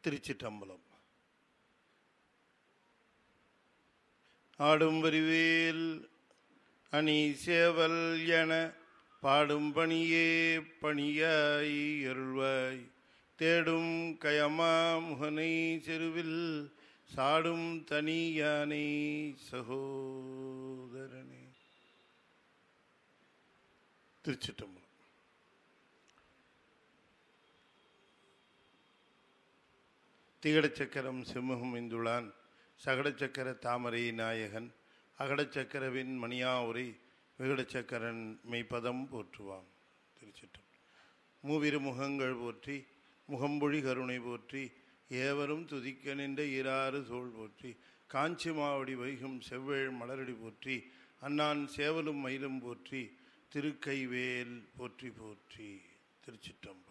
திருச்சிற்றம்பலம் ஆடும் வரிவேல் அணி சேவல் என பாடும் பணியே பணியாய் அருள்வாய் தேடும் கயமா முகனை செருவில் சாடும் தனியானை சகோதரனே திருச்சிற்றம்பலம் திகடச்சக்கரம் செம்முகம் இந்துளான் சகடச்சக்கர தாமரை நாயகன் அகடச்சக்கரவின் மணியாவுரை விகடச்சக்கரன் மெய்ப்பதம் போற்றுவான் திருச்சிட்டம் மூவிரு முகங்கள் போற்றி முகம்பொழி கருணை போற்றி ஏவரும் துதிக்க நின்ற இராறு சோள் போற்றி காஞ்சி மாவடி வைகும் செவ்வேள் மலரடி போற்றி அண்ணான் சேவலும் மயிலும் போற்றி திருக்கைவேல் போற்றி போற்றி திருச்சிற்றம்பலம்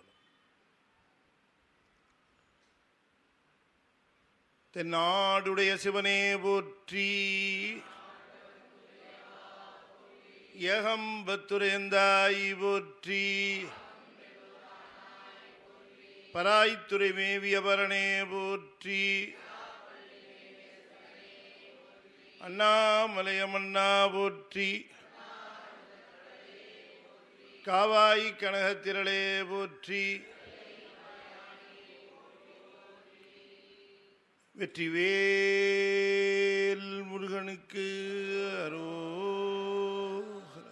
தென்னாடுடைய சிவனே போற்றி ஏகம்பத்துரைந்தாய் போற்றி பராய்த்துறை மேவிய பரணே போற்றி அண்ணாமலையமன்னா போற்றி காவாய் கனகத்திரளே போற்றி வெற்றிவேல் முருகனுக்கு அரோகரா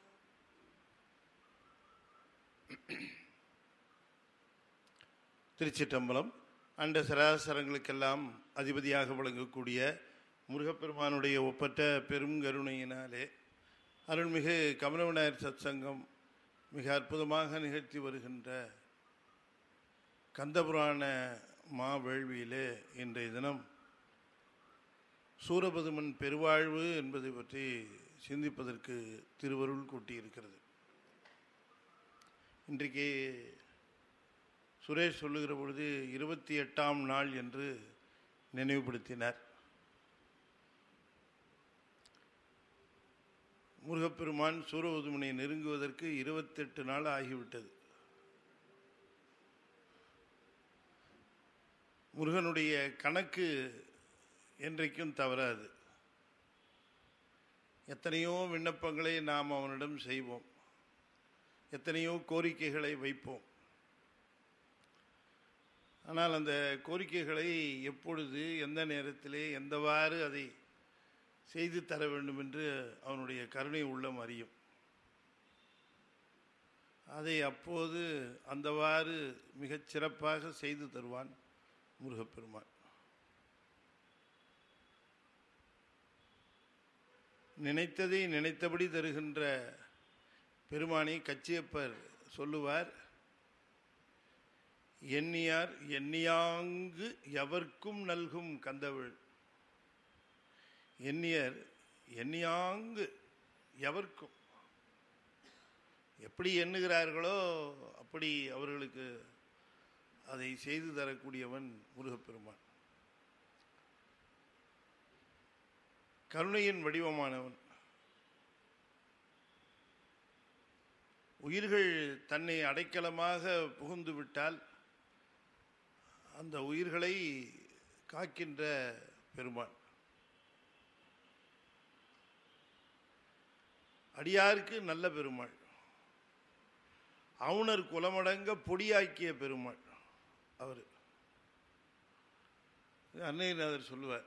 திருச்சிற்றம்பலம் அண்ட சராசரங்களுக்கெல்லாம் அதிபதியாக விளங்கக்கூடிய முருகப்பெருமானுடைய ஒப்பற்ற பெரும் கருணையினாலே அருள்மிகு கமலவிநாயகர் சத்சங்கம் மிக அற்புதமாக நிகழ்த்தி வருகின்ற கந்தபுராண மாவேள்வியிலே இன்றைய தினம் சூரபதுமன் பெருவாழ்வு என்பதை பற்றி சிந்திப்பதற்கு திருவருள் கூட்டியிருக்கிறது இன்றைக்கு சுரேஷ் சொல்லுகிற பொழுது இருபத்தி எட்டாம் நாள் என்று நினைவுபடுத்தினார் முருகப்பெருமான் சூரபதுமனை நெருங்குவதற்கு இருபத்தெட்டு நாள் ஆகிவிட்டது முருகனுடைய கணக்கு என்றைக்கும் தவறாது எத்தனையோ விண்ணப்பங்களை நாம் அவனிடம் செய்வோம் எத்தனையோ கோரிக்கைகளை வைப்போம் ஆனால் அந்த கோரிக்கைகளை எப்பொழுது எந்த நேரத்திலே எந்தவாறு அதை செய்து தர வேண்டும் என்று அவனுடைய கருணை உள்ளம் அறியும் அதை அப்போது அந்தவாறு மிகச் சிறப்பாக செய்து தருவான் முருகப்பெருமான் நினைத்ததை நினைத்தபடி தருகின்ற பெருமானை கச்சியப்பர் சொல்லுவார் எண்ணியார் எண்ணியாங்கு எவர்க்கும் நல்கும் கந்தவிழ் எண்ணியர் எண்ணியாங்கு எவர்க்கும் எப்படி எண்ணுகிறார்களோ அப்படி அவர்களுக்கு அதை செய்து தரக்கூடியவன் முருகப்பெருமான் கருணையின் வடிவமானவன் உயிர்கள் தன்னை அடைக்கலமாக புகுந்து விட்டால் அந்த உயிர்களை காக்கின்ற பெருமான் அடியாருக்கு நல்ல பெருமாள் அவுணர் குலமடங்க பொடியாக்கிய பெருமாள் அவர் அன்னையநாதர் சொல்லுவார்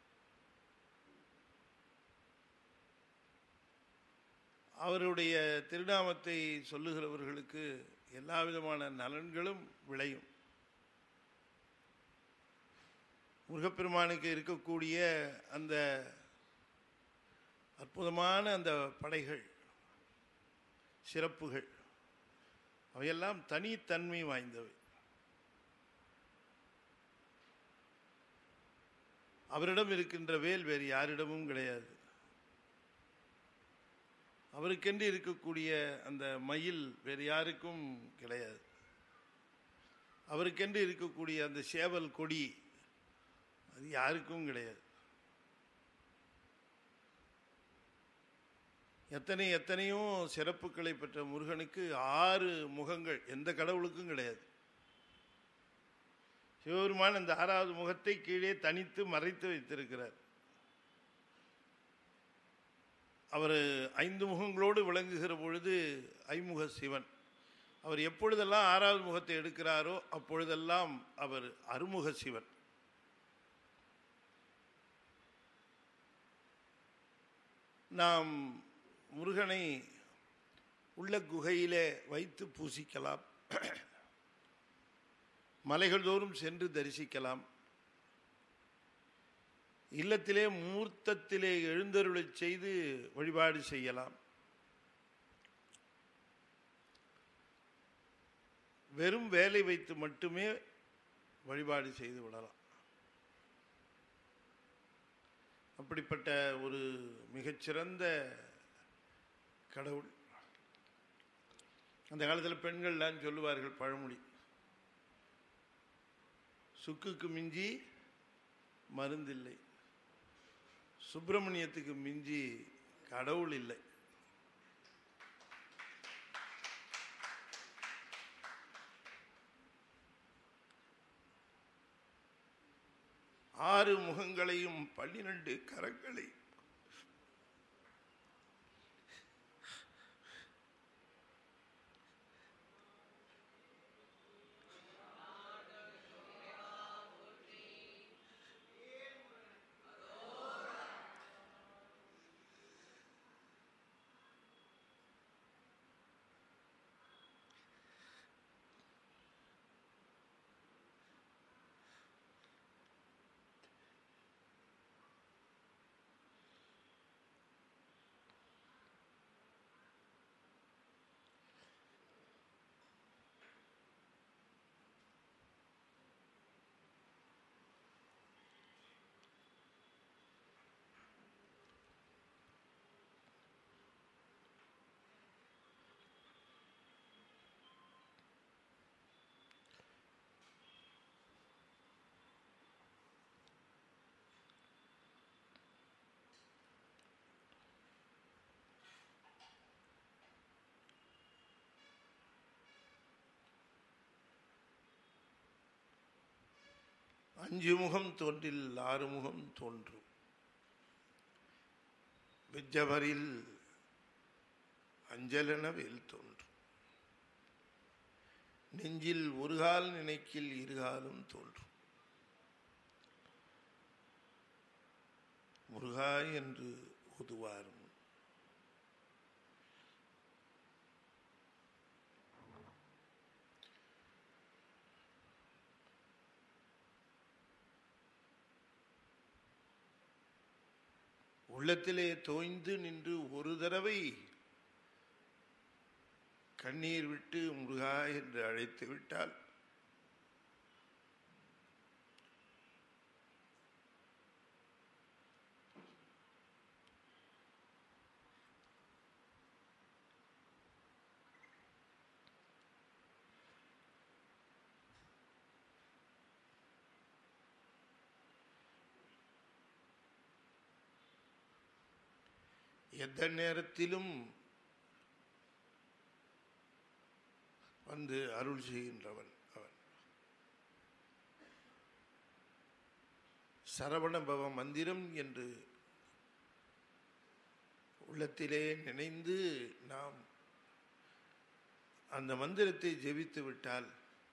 அவருடைய திருநாமத்தை சொல்லுகிறவர்களுக்கு எல்லா விதமான நலன்களும் விளையும் முருகப்பெருமானுக்கு இருக்கக்கூடிய அந்த அற்புதமான அந்த படைகள் சிறப்புகள் அவையெல்லாம் தனித்தன்மை வாய்ந்தவை அவரிடம் இருக்கின்ற வேல் வேறு யாரிடமும் கிடையாது அவருக்கென்று இருக்கக்கூடிய அந்த மயில் வேறு யாருக்கும் கிடையாது அவருக்கென்று இருக்கக்கூடிய அந்த சேவல் கொடி அது யாருக்கும் கிடையாது எத்தனை எத்தனையோ சிறப்புகளை பெற்ற முருகனுக்கு ஆறு முகங்கள் எந்த கடவுளுக்கும் கிடையாது சிவபெருமான் அந்த ஆறாவது முகத்தை கீழே தனித்து மறைத்து வைத்திருக்கிறார் அவர் ஐந்து முகங்களோடு விளங்குகிற பொழுது ஐமுக சிவன் அவர் எப்பொழுதெல்லாம் ஆறாவது முகத்தை எடுக்கிறாரோ அப்பொழுதெல்லாம் அவர் அருமுக சிவன் நாம் முருகனை உள்ள குகையிலே வைத்து பூசிக்கலாம் மலைகள் தோறும் சென்று தரிசிக்கலாம் இல்லத்திலே மூர்த்தத்திலே எழுந்தருளச் செய்து வழிபாடு செய்யலாம் வெறும் வேலை வைத்து மட்டுமே வழிபாடு செய்து விடலாம் அப்படிப்பட்ட ஒரு மிகச்சிறந்த கடவுள் அந்த காலத்தில் பெண்கள்லாம் சொல்லுவார்கள் பழமொழி சுக்குக்கு மிஞ்சி மருந்தில்லை சுப்பிரமணியத்துக்கு மிஞ்சி கடவுள் இல்லை ஆறு முகங்களையும் பன்னிரண்டு கரங்களை அஞ்சு முகம் தோன்றில் ஆறு முகம் தோன்றும் வெஜ்ஜவரில் அஞ்சலென வேல் தோன்றும் நெஞ்சில் ஒரு கால் நினைக்கில் இருகாலும் தோன்றும் முருகா என்று ஓதுவாரும் உள்ளத்திலே தோய்ந்து நின்று ஒரு தடவை கண்ணீர் விட்டு முருகா என்று அழைத்து விட்டால் எந்த நேரத்திலும் வந்து அருள் செய்கின்றவன் அவன் சரவண பவ மந்திரம் என்று உள்ளத்திலே நினைந்து நாம் அந்த மந்திரத்தை ஜெபித்து விட்டால்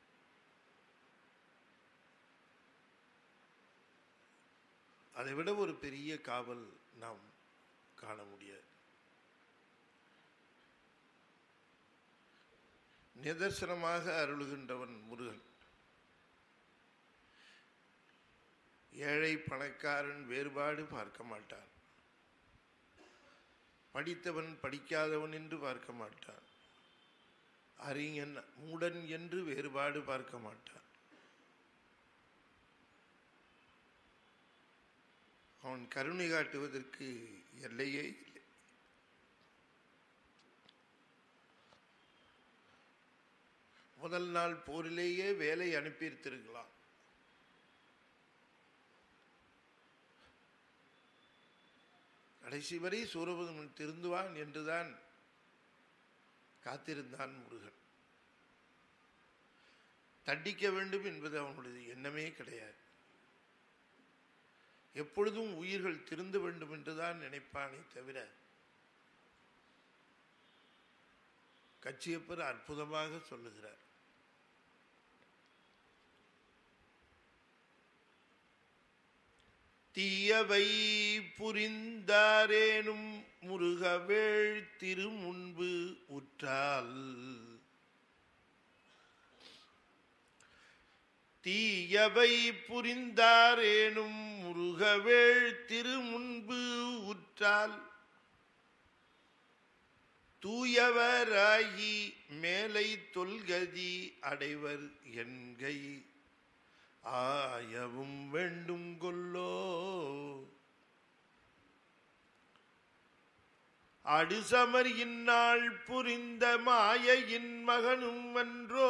அதை விட ஒரு பெரிய காவல் நாம் காண முடியாது நிதர்சனமாக அருளுகின்றவன் முருகன் ஏழை பணக்காரன் வேறுபாடு பார்க்க மாட்டான் படித்தவன் படிக்காதவன் என்று பார்க்க மாட்டான் அறிஞன் மூடன் என்று வேறுபாடு பார்க்க மாட்டான் அவன் கருணை காட்டுவதற்கு எல்லையே இல்லை முதல் நாள் போரிலேயே வேலை அனுப்பியிருத்திருக்கலாம் கடைசி வரை சூரபதுமன் திருந்துவான் என்றுதான் காத்திருந்தான் முருகன் தண்டிக்க வேண்டும் என்பது அவனுடைய எண்ணமே கிடையாது எப்பொழுதும் உயிர்கள் திருந்த வேண்டும் என்றுதான் நினைப்பானே தவிர கச்சியப்பர் அற்புதமாக சொல்லுகிறார் தீயவை புரிந்தாரேனும் முருகவேள் திருமுன்பு உற்றால் தீயவை புரிந்தாரேனும் முருகவேள் திருமுன்பு உற்றால் தூயவராகி மேலை தொல்கதி அடைவர் என்கை ஆயவும் வேண்டும் கொல்லோ அடுசமர் இந்நாள் புரிந்த மாயையின் மகனும் வென்றோ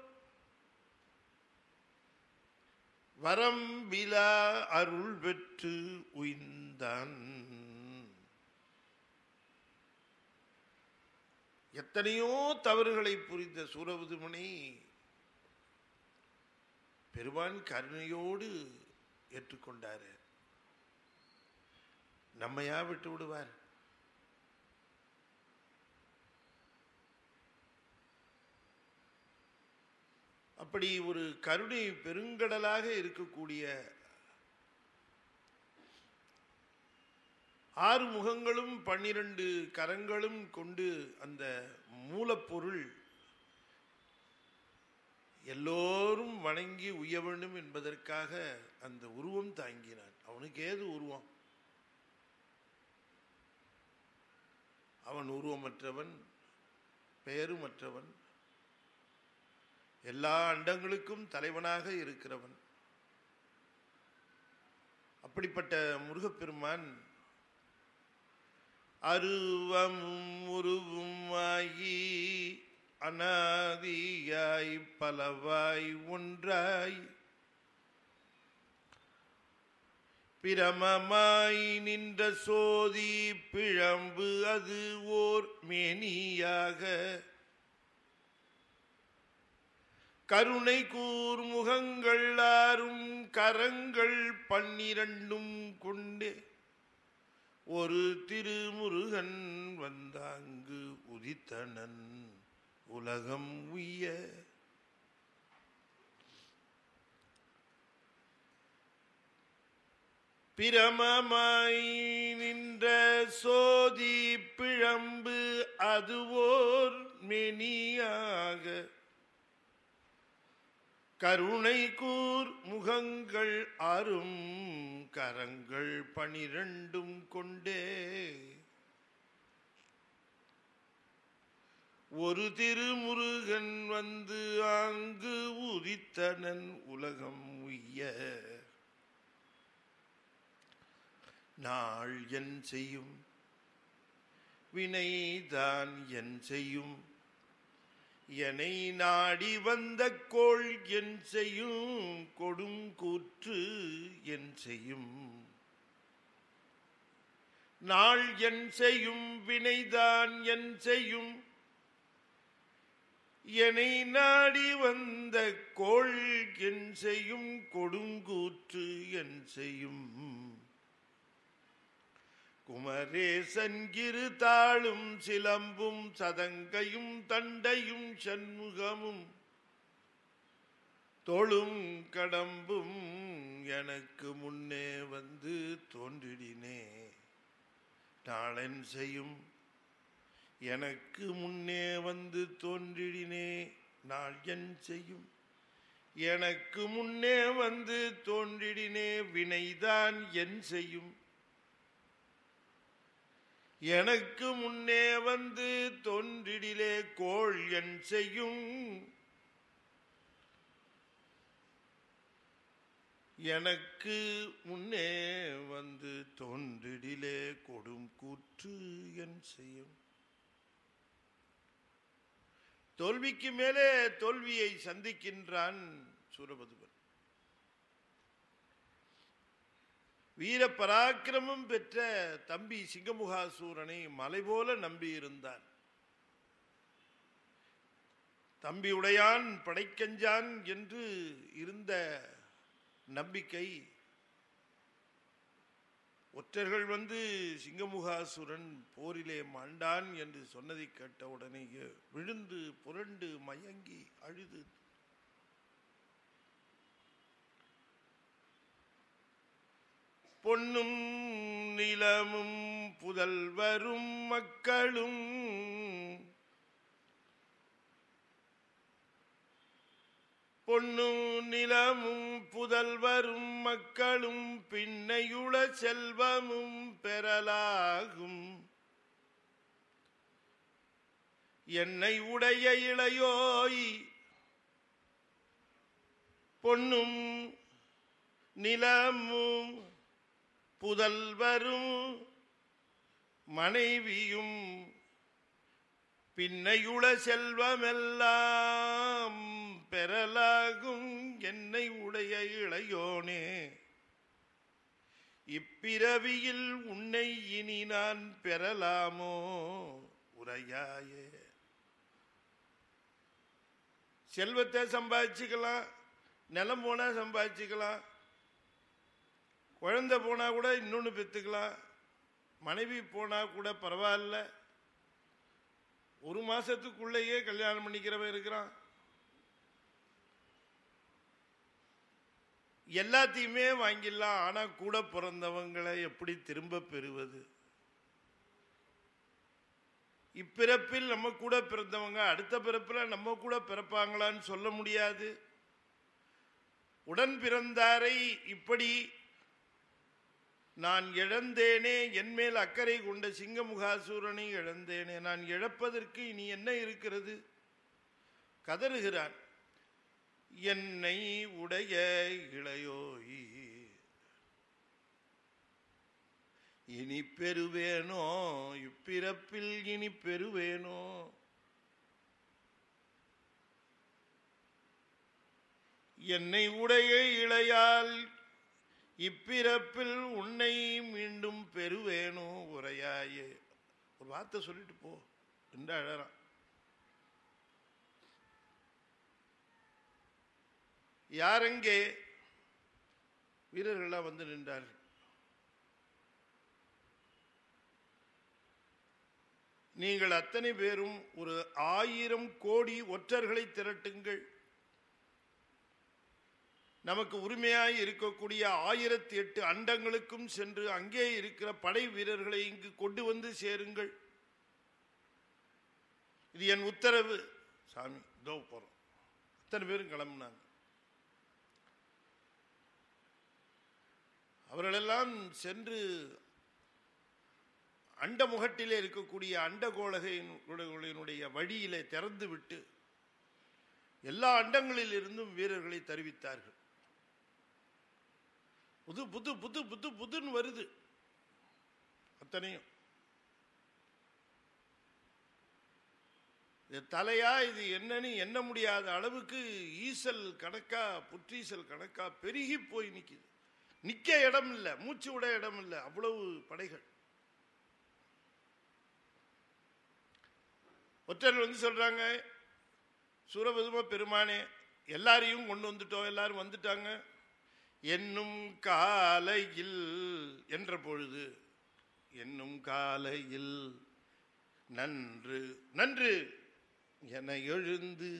வரம்பிலா அருள் பெற்று உய்ந்தான் எத்தனையோ தவறுகளை புரிந்த சூரபுதுமணி பெருமான் கருணையோடு ஏற்றுக்கொண்டாரு நம்மையா விட்டு விடுவார் அப்படி ஒரு கருணை பெருங்கடலாக இருக்கக்கூடிய ஆறு முகங்களும் பன்னிரண்டு கரங்களும் கொண்டு அந்த மூலப்பொருள் எல்லோரும் வணங்கி உய்ய வேண்டும் என்பதற்காக அந்த உருவம் தாங்கினான் அவனுக்கு ஏது உருவம் அவன் உருவமற்றவன் பெயருமற்றவன் எல்லா அண்டங்களுக்கும் தலைவனாக இருக்கிறவன் அப்படிப்பட்ட முருகப்பெருமான் அருவமும் உருவும் ஆகி அனாதியாய் பலவாய் ஒன்றாய் பிரமமாய் நின்ற சோதி பிழம்பு அது ஓர் மேனியாக கருணை கூர் முகங்கள் ஆறும் கரங்கள் பன்னிரண்டும் கொண்டே ஒரு திருமுருகன் வந்தாங்கு உதித்தனன் உலகம் உய்ய பிரமமாய் நின்ற சோதி பிழம்பு அதுவோர் மெனியாக கருணை கூர் முகங்கள் அரும் கரங்கள் பனிரெண்டும் கொண்டே ஒரு திருமுருகன் வந்து அங்கு உதித்தனன் உலகம் உய்ய நாள் என் செய்யும் வினைதான் என் செய்யும் என்னை நாடி வந்த கோள் என் செய்யும் கொடுங்கூற்று என் செய்யும் நாள் என் செய்யும் வினைதான் என் செய்யும் என்னை நாடி வந்த கோள் என் செய்யும் கொடுங்கூற்று என் செய்யும் குமரேசன் கிரு தாளும் சிலம்பும் சதங்கையும் தண்டையும் சண்முகமும் தொழும் கடம்பும் எனக்கு முன்னே வந்து தோன்றிடினே நாளன் செய்யும் எனக்கு முன்னே வந்து தோன்றிடினே நாள் என் செய்யும் எனக்கு முன்னே வந்து தோன்றிடினே வினைதான் என் செய்யும் எனக்கு முன்னே வந்து தோன்றிடிலே கோள் என் செய்யும் எனக்கு முன்னே வந்து தோன்றிடிலே கொடும் கூற்று என் செய்யும் தோல்விக்கு மேலே தோல்வியை சந்திக்கின்றான் சூரபதுமன் வீர பராக்கிரமம் பெற்ற தம்பி சிங்கமுகாசூரனை மலை போல நம்பியிருந்தான் தம்பி உடையான் படைக்கஞ்சான் என்று இருந்த நம்பிக்கை ஒற்றர்கள் வந்து சிங்கமுகாசுரன் போரிலே மாண்டான் என்று சொன்னதை கேட்ட உடனேயே விழுந்து புரண்டு மயங்கி அழுது பொன்னும் நிலமும் புதல்வரும் மக்களும் பொன்னும் நிலமும் புதல்வரும் மக்களும் பின்னையுள செல்வமும் பெறலாகும் என்னை உடைய இளையோய் பொன்னும் நிலமும் புதல்வரும் மனைவியும் பின்னையுள செல்வமெல்லாம் பெறலாகும் என்னை உடைய இளையோனே இப்பிறவியில் உன்னை இனி நான் பெறலாமோ உரையாயே செல்வத்தை சம்பாதிச்சுக்கலாம் நிலம் போனா சம்பாதிச்சுக்கலாம் குழந்தை போனா கூட இன்னொன்று பெற்றுக்கலாம் மனைவி போனா கூட பரவாயில்ல ஒரு மாசத்துக்குள்ளேயே கல்யாணம் பண்ணிக்கிறவன் இருக்கிறான் எல்லாத்தையுமே வாங்கிடலாம் ஆனா கூட பிறந்தவங்களை எப்படி திரும்ப பெறுவது இப்பிறப்பில் நம்ம கூட பிறந்தவங்க அடுத்த பிறப்பில் நம்ம கூட பிறப்பாங்களான்னு சொல்ல முடியாது உடன் பிறந்தாரை இப்படி நான் இழந்தேனே என் மேல் அக்கறை கொண்ட சிங்கமுகாசூரனை இழந்தேனே நான் இழப்பதற்கு இனி என்ன இருக்கிறது கதறுகிறான் என்னை உடைய இளையோய் இனி பெறுவேனோ இப்பிறப்பில் இனி பெறுவேனோ என்னை உடைய இளையால் இப்பிறப்பில் உன்னை மீண்டும் பெறுவேனோ உரையாயே ஒரு வார்த்தை சொல்லிட்டு போ என்று அழறான் யாரெங்கே வீரர்கள்லாம் வந்து நின்றார்கள் நீங்கள் அத்தனை பேரும் ஒரு ஆயிரம் கோடி ஒற்றர்களை திரட்டுங்கள் நமக்கு உரிமையாய் இருக்கக்கூடிய ஆயிரத்தி எட்டு அண்டங்களுக்கும் சென்று அங்கே இருக்கிற படை வீரர்களை இங்கு கொண்டு வந்து சேருங்கள் இது என் உத்தரவு சாமி இதோ போறோம் அத்தனை பேரும் கிளம்புனாங்க அவர்களெல்லாம் சென்று அண்டமுகட்டிலே இருக்கக்கூடிய அண்டகோளகையினுடைய வழியிலே திறந்து விட்டு எல்லா அண்டங்களில் இருந்தும் வீரர்களை தெரிவித்தார்கள் புது புது புது புது புதுன்னு வருது அத்தனையும் இது தலையா இது என்னன்னு எண்ண முடியாத அளவுக்கு ஈசல் கணக்கா புற்றீசல் கணக்கா பெருகி போய் நிக்குது நிக்க இடம் இல்லை மூச்சு விட இடம் இல்லை அவ்வளவு படைகள் ஒற்றர்கள் வந்து சொல்றாங்க சூரபதும பெருமானே எல்லாரையும் கொண்டு வந்துட்டோம் எல்லாரும் வந்துட்டாங்க என்னும் காலையில் என்ற பொழுது என்னும் காலையில் நன்று நன்று என எழுந்து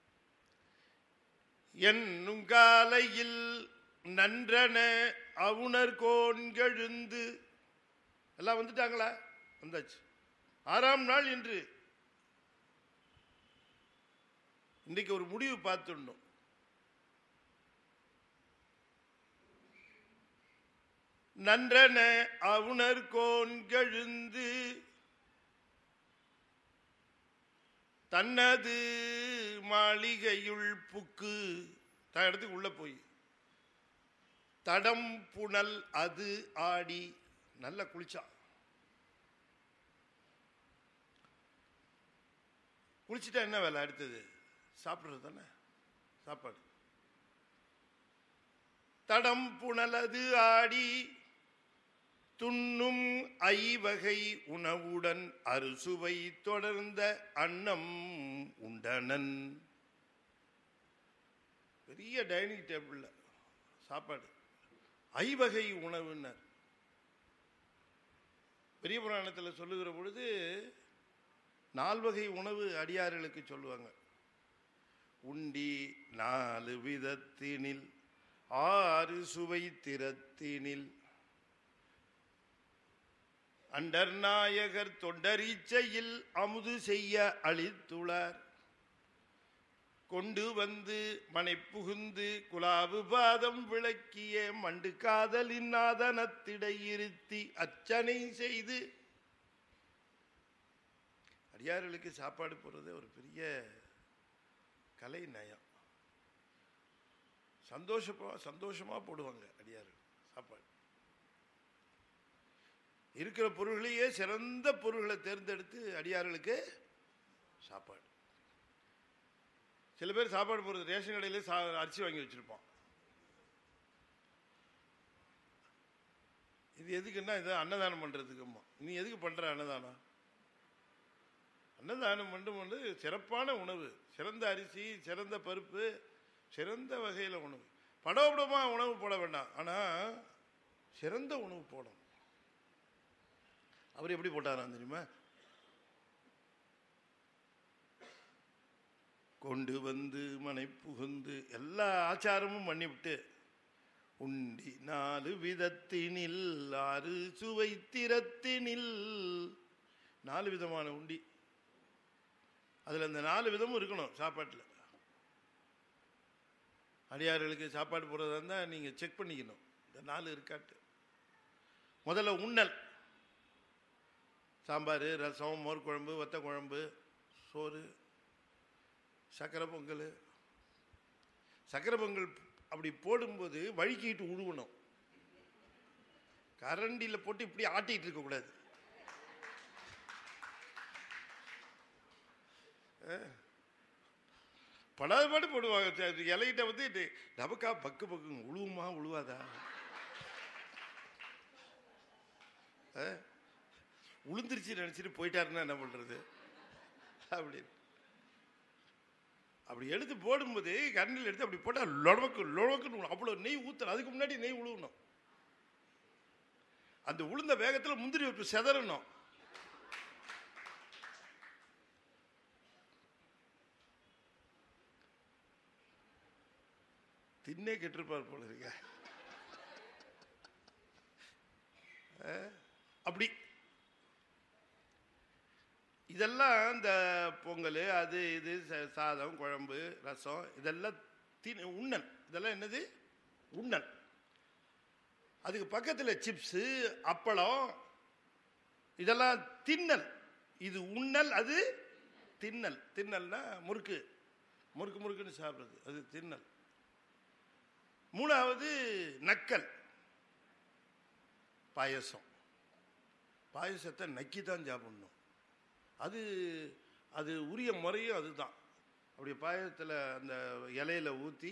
என்னும் காலையில் நன்றன அவுணர் கோன்கெழுந்து எல்லாம் வந்துட்டாங்களா வந்தாச்சு ஆறாம் நாள் இன்று இன்றைக்கு ஒரு முடிவு பார்த்துடணும் நன்றன அவுணர் கோன்கெழுந்து தன்னது மாளிகையுள் புக்கு தான் இடத்துக்கு உள்ள போய் தடம் புனல் அது ஆடி நல்லா குளிச்சான் குளிச்சுட்டா என்ன வேலை அடுத்தது சாப்பிட்றது தானே சாப்பாடு தடம் புனலது ஆடி துண்ணும் ஐவகை உணவுடன் அறுசுவை தொடர்ந்த அன்னம் உண்டனன் பெரிய டைனிங் டேபிளில் சாப்பாடு ஐவகை உணவுன்னர் பெரிய புராணத்தில் சொல்லுகிற பொழுது நால்வகை உணவு அடியார்களுக்கு சொல்லுவாங்க உண்டி நாலு விதத்தினில் ஆறு சுவை திறத்தினில் அண்டர் நாயகர் தொண்டரீச்சையில் அமுது செய்ய அளித்துளார் கொண்டு வந்து மனை புகுந்து குலாவு பாதம் விளக்கிய மண்டு காதலின் நாதனத்திடை இருத்தி அர்ச்சனை செய்து அடியார்களுக்கு சாப்பாடு போடுறது ஒரு பெரிய கலை நயம் சந்தோஷமா சந்தோஷமா போடுவாங்க அடியார்கள் சாப்பாடு இருக்கிற பொருள்களையே சிறந்த பொருள்களை தேர்ந்தெடுத்து அடியார்களுக்கு சாப்பாடு சில பேர் சாப்பாடு போடுறது ரேஷன் கடையிலே சா அரிசி வாங்கி வச்சிருப்பான் இது எதுக்குன்னா இது அன்னதானம் பண்றதுக்குமா நீ எதுக்கு பண்ற அன்னதானம் அன்னதானம் பண்ணும் வந்து சிறப்பான உணவு சிறந்த அரிசி சிறந்த பருப்பு சிறந்த வகையில் உணவு படபடமாக உணவு போட வேண்டாம் ஆனால் சிறந்த உணவு போடணும் அவர் எப்படி போட்டாராம் தெரியுமா கொண்டு வந்து மனை புகுந்து எல்லா ஆச்சாரமும் பண்ணிவிட்டு உண்டி நாலு விதத்தினில் ஆறு சுவை திறத்தினில் நாலு விதமான உண்டி அதில் இந்த நாலு விதமும் இருக்கணும் சாப்பாட்டில் அடியார்களுக்கு சாப்பாடு போடுறதா இருந்தால் நீங்கள் செக் பண்ணிக்கணும் இந்த நாலு இருக்காட்டு முதல்ல உண்ணல் சாம்பார் ரசம் மோர் குழம்பு வத்த குழம்பு சோறு சக்கரை பொங்கல் சக்கரை பொங்கல் அப்படி போடும்போது வழுக்கிட்டு உழுவணும் கரண்டியில் போட்டு இப்படி ஆட்டிகிட்டு இருக்கக்கூடாது படாத பாடு போடுவாங்க ச- இலைகிட்ட வந்து இது நமக்கா பக்கு பக்கு உழுவுமா உழுவாதா ஆ? உளுந்துருச்சு நினைச்சிட்டு போயிட்டாருன்னா என்ன பண்றது அப்படி அப்படி எடுத்து போடும்போது கரண்டில் எடுத்து அப்படி போட்டா லொடக்கு லொடக்குன்னு அவ்வளோ நெய் ஊத்தணும் அதுக்கு முன்னாடி நெய் உழுவணும் அந்த உளுந்த வேகத்தில் முந்திரி விட்டு செதறணும் தின்னே கெட்டிருப்பார் போல இருக்க அஹ், அப்படி இதெல்லாம் இந்த பொங்கல் அது இது ச- சாதம் குழம்பு ரசம் இதெல்லாம் தின் உண்ணல் இதெல்லாம் என்னது உண்ணல் அதுக்கு பக்கத்தில் சிப்ஸு அப்பளம் இதெல்லாம் தின்னல் இது உண்ணல் அது தின்னல் தின்னல்னா முறுக்கு முறுக்கு முறுக்குன்னு சாப்பிட்றது அது தின்னல் மூணாவது நக்கல் பாயசம் பாயசத்தை நக்கி தான் சாப்பிடணும் அது அது உரிய முறையும் அதுதான் அப்படி பாயசத்தில் அந்த இலையில ஊற்றி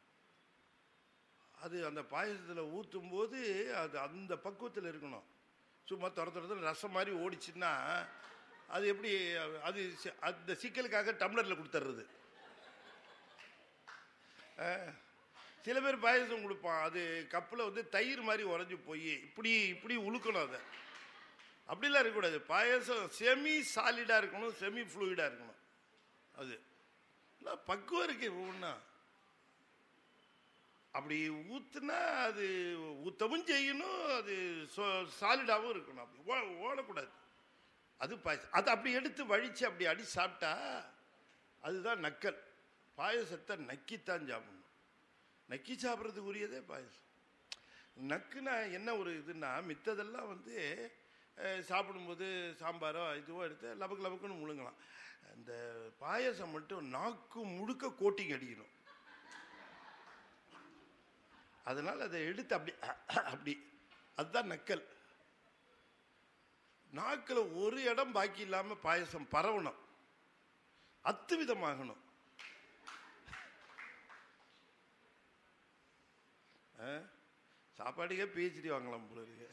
அது அந்த பாயசத்தில் ஊற்றும் போது அது அந்த பக்குவத்தில் இருக்கணும் சும்மா துர துரத்து ரசம் மாதிரி ஓடிச்சுன்னா அது எப்படி அது சி- அந்த சிக்கலுக்காக டம்ளரில் கொடுத்துட்றது சில பேர் பாயசம் கொடுப்பான் அது கப்பில் வந்து தயிர் மாதிரி உறைஞ்சு போய் இப்படி இப்படி உழுக்கணும் அதை அப்படிலாம் இருக்கக்கூடாது பாயசம் செமி சாலிடாக இருக்கணும் செமி ஃப்ளூயிடாக இருக்கணும் அது எல்லாம் பக்குவம் இருக்கு ஒவ்வொன்றா அப்படி ஊத்துனா அது ஊத்தவும் செய்யணும் அது சாலிடாகவும் இருக்கணும் அப்படி ஓ- ஓடக்கூடாது அது பாயசம் அது அப்படி எடுத்து வழித்து அப்படி அடி சாப்பிட்டா அதுதான் நக்கல் பாயசத்தை நக்கித்தான் சாப்பிடணும் நக்கி சாப்பிட்றதுக்கு உரியதே பாயசம் நக்குனா என்ன ஒரு இதுன்னா மித்ததெல்லாம் வந்து அஹ், சாப்பிடும்போது சாம்பாரோ இதுவோ எடுத்து லபக்கு லபக்குன்னு முழுங்கலாம் அந்த பாயசம் மட்டும் நாக்கு முழுக்க கோட்டிங் அடிக்கணும் அதனால் அதை எடுத்து அப்படி அப்படி அதுதான் நக்கல் நாக்கில் ஒரு இடம் பாக்கி இல்லாமல் பாயசம் பரவணும் அத்துவிதமாகணும் ஆ? சாப்பாட்டுக்கே பிஹெச்டி வாங்கலாம் போல இருக்கு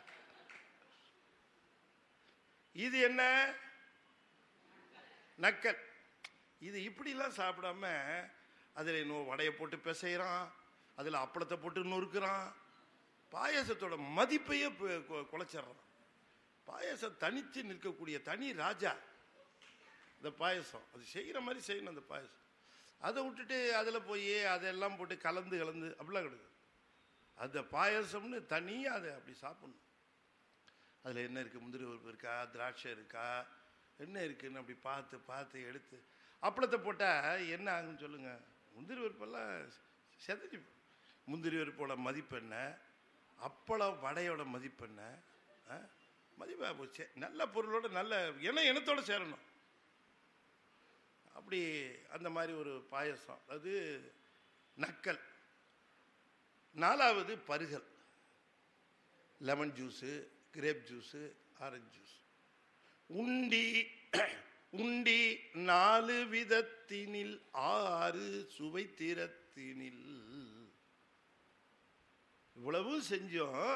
இது என்ன நக்கல் இது இப்படிலாம் சாப்பிடாம அதில் இன்னும் வடையை போட்டு பிசைகிறான் அதில் அப்பளத்தை போட்டு நொறுக்குறான் பாயாசத்தோட மதிப்பையே பு- கு- குலைச்சிடுறான் பாயாசம் தனித்து நிற்கக்கூடிய தனி ராஜா இந்த பாயசம் அது செய்கிற மாதிரி செய்யணும் அந்த பாயசம் அதை விட்டுட்டு அதில் போய் அதெல்லாம் போட்டு கலந்து கலந்து அப்படிலாம் கிடையாது அந்த பாயசம்னு தனியாக அதை அப்படி சாப்பிடணும் அதில் என்ன இருக்குது முந்திரி பருப்பு இருக்கா திராட்சை இருக்கா என்ன இருக்குன்னு அப்படி பார்த்து பார்த்து எடுத்து அப்பளத்தை போட்டால் என்ன ஆகுன்னு சொல்லுங்கள் முந்திரி பருப்பெல்லாம் செதறி போகும். முந்திரி பருப்போட மதிப்பு என்ன அப்பளம் வடையோட மதிப்பு என்ன ஆ? மதிப்பாக போச்சு நல்ல பொருளோட நல்ல இன இனத்தோட சேரணும் அப்படி அந்த மாதிரி ஒரு பாயசம் அது நக்கல் நாலாவது பருகல் லெமன் ஜூஸு கிரேப் ஜூஸு ஆரஞ்சு ஜூஸ் உண்டி உண்டி நாலு விதத்தினில் ஆறு சுவைத்திரத்தினில் இவ்வளவு செஞ்சோம்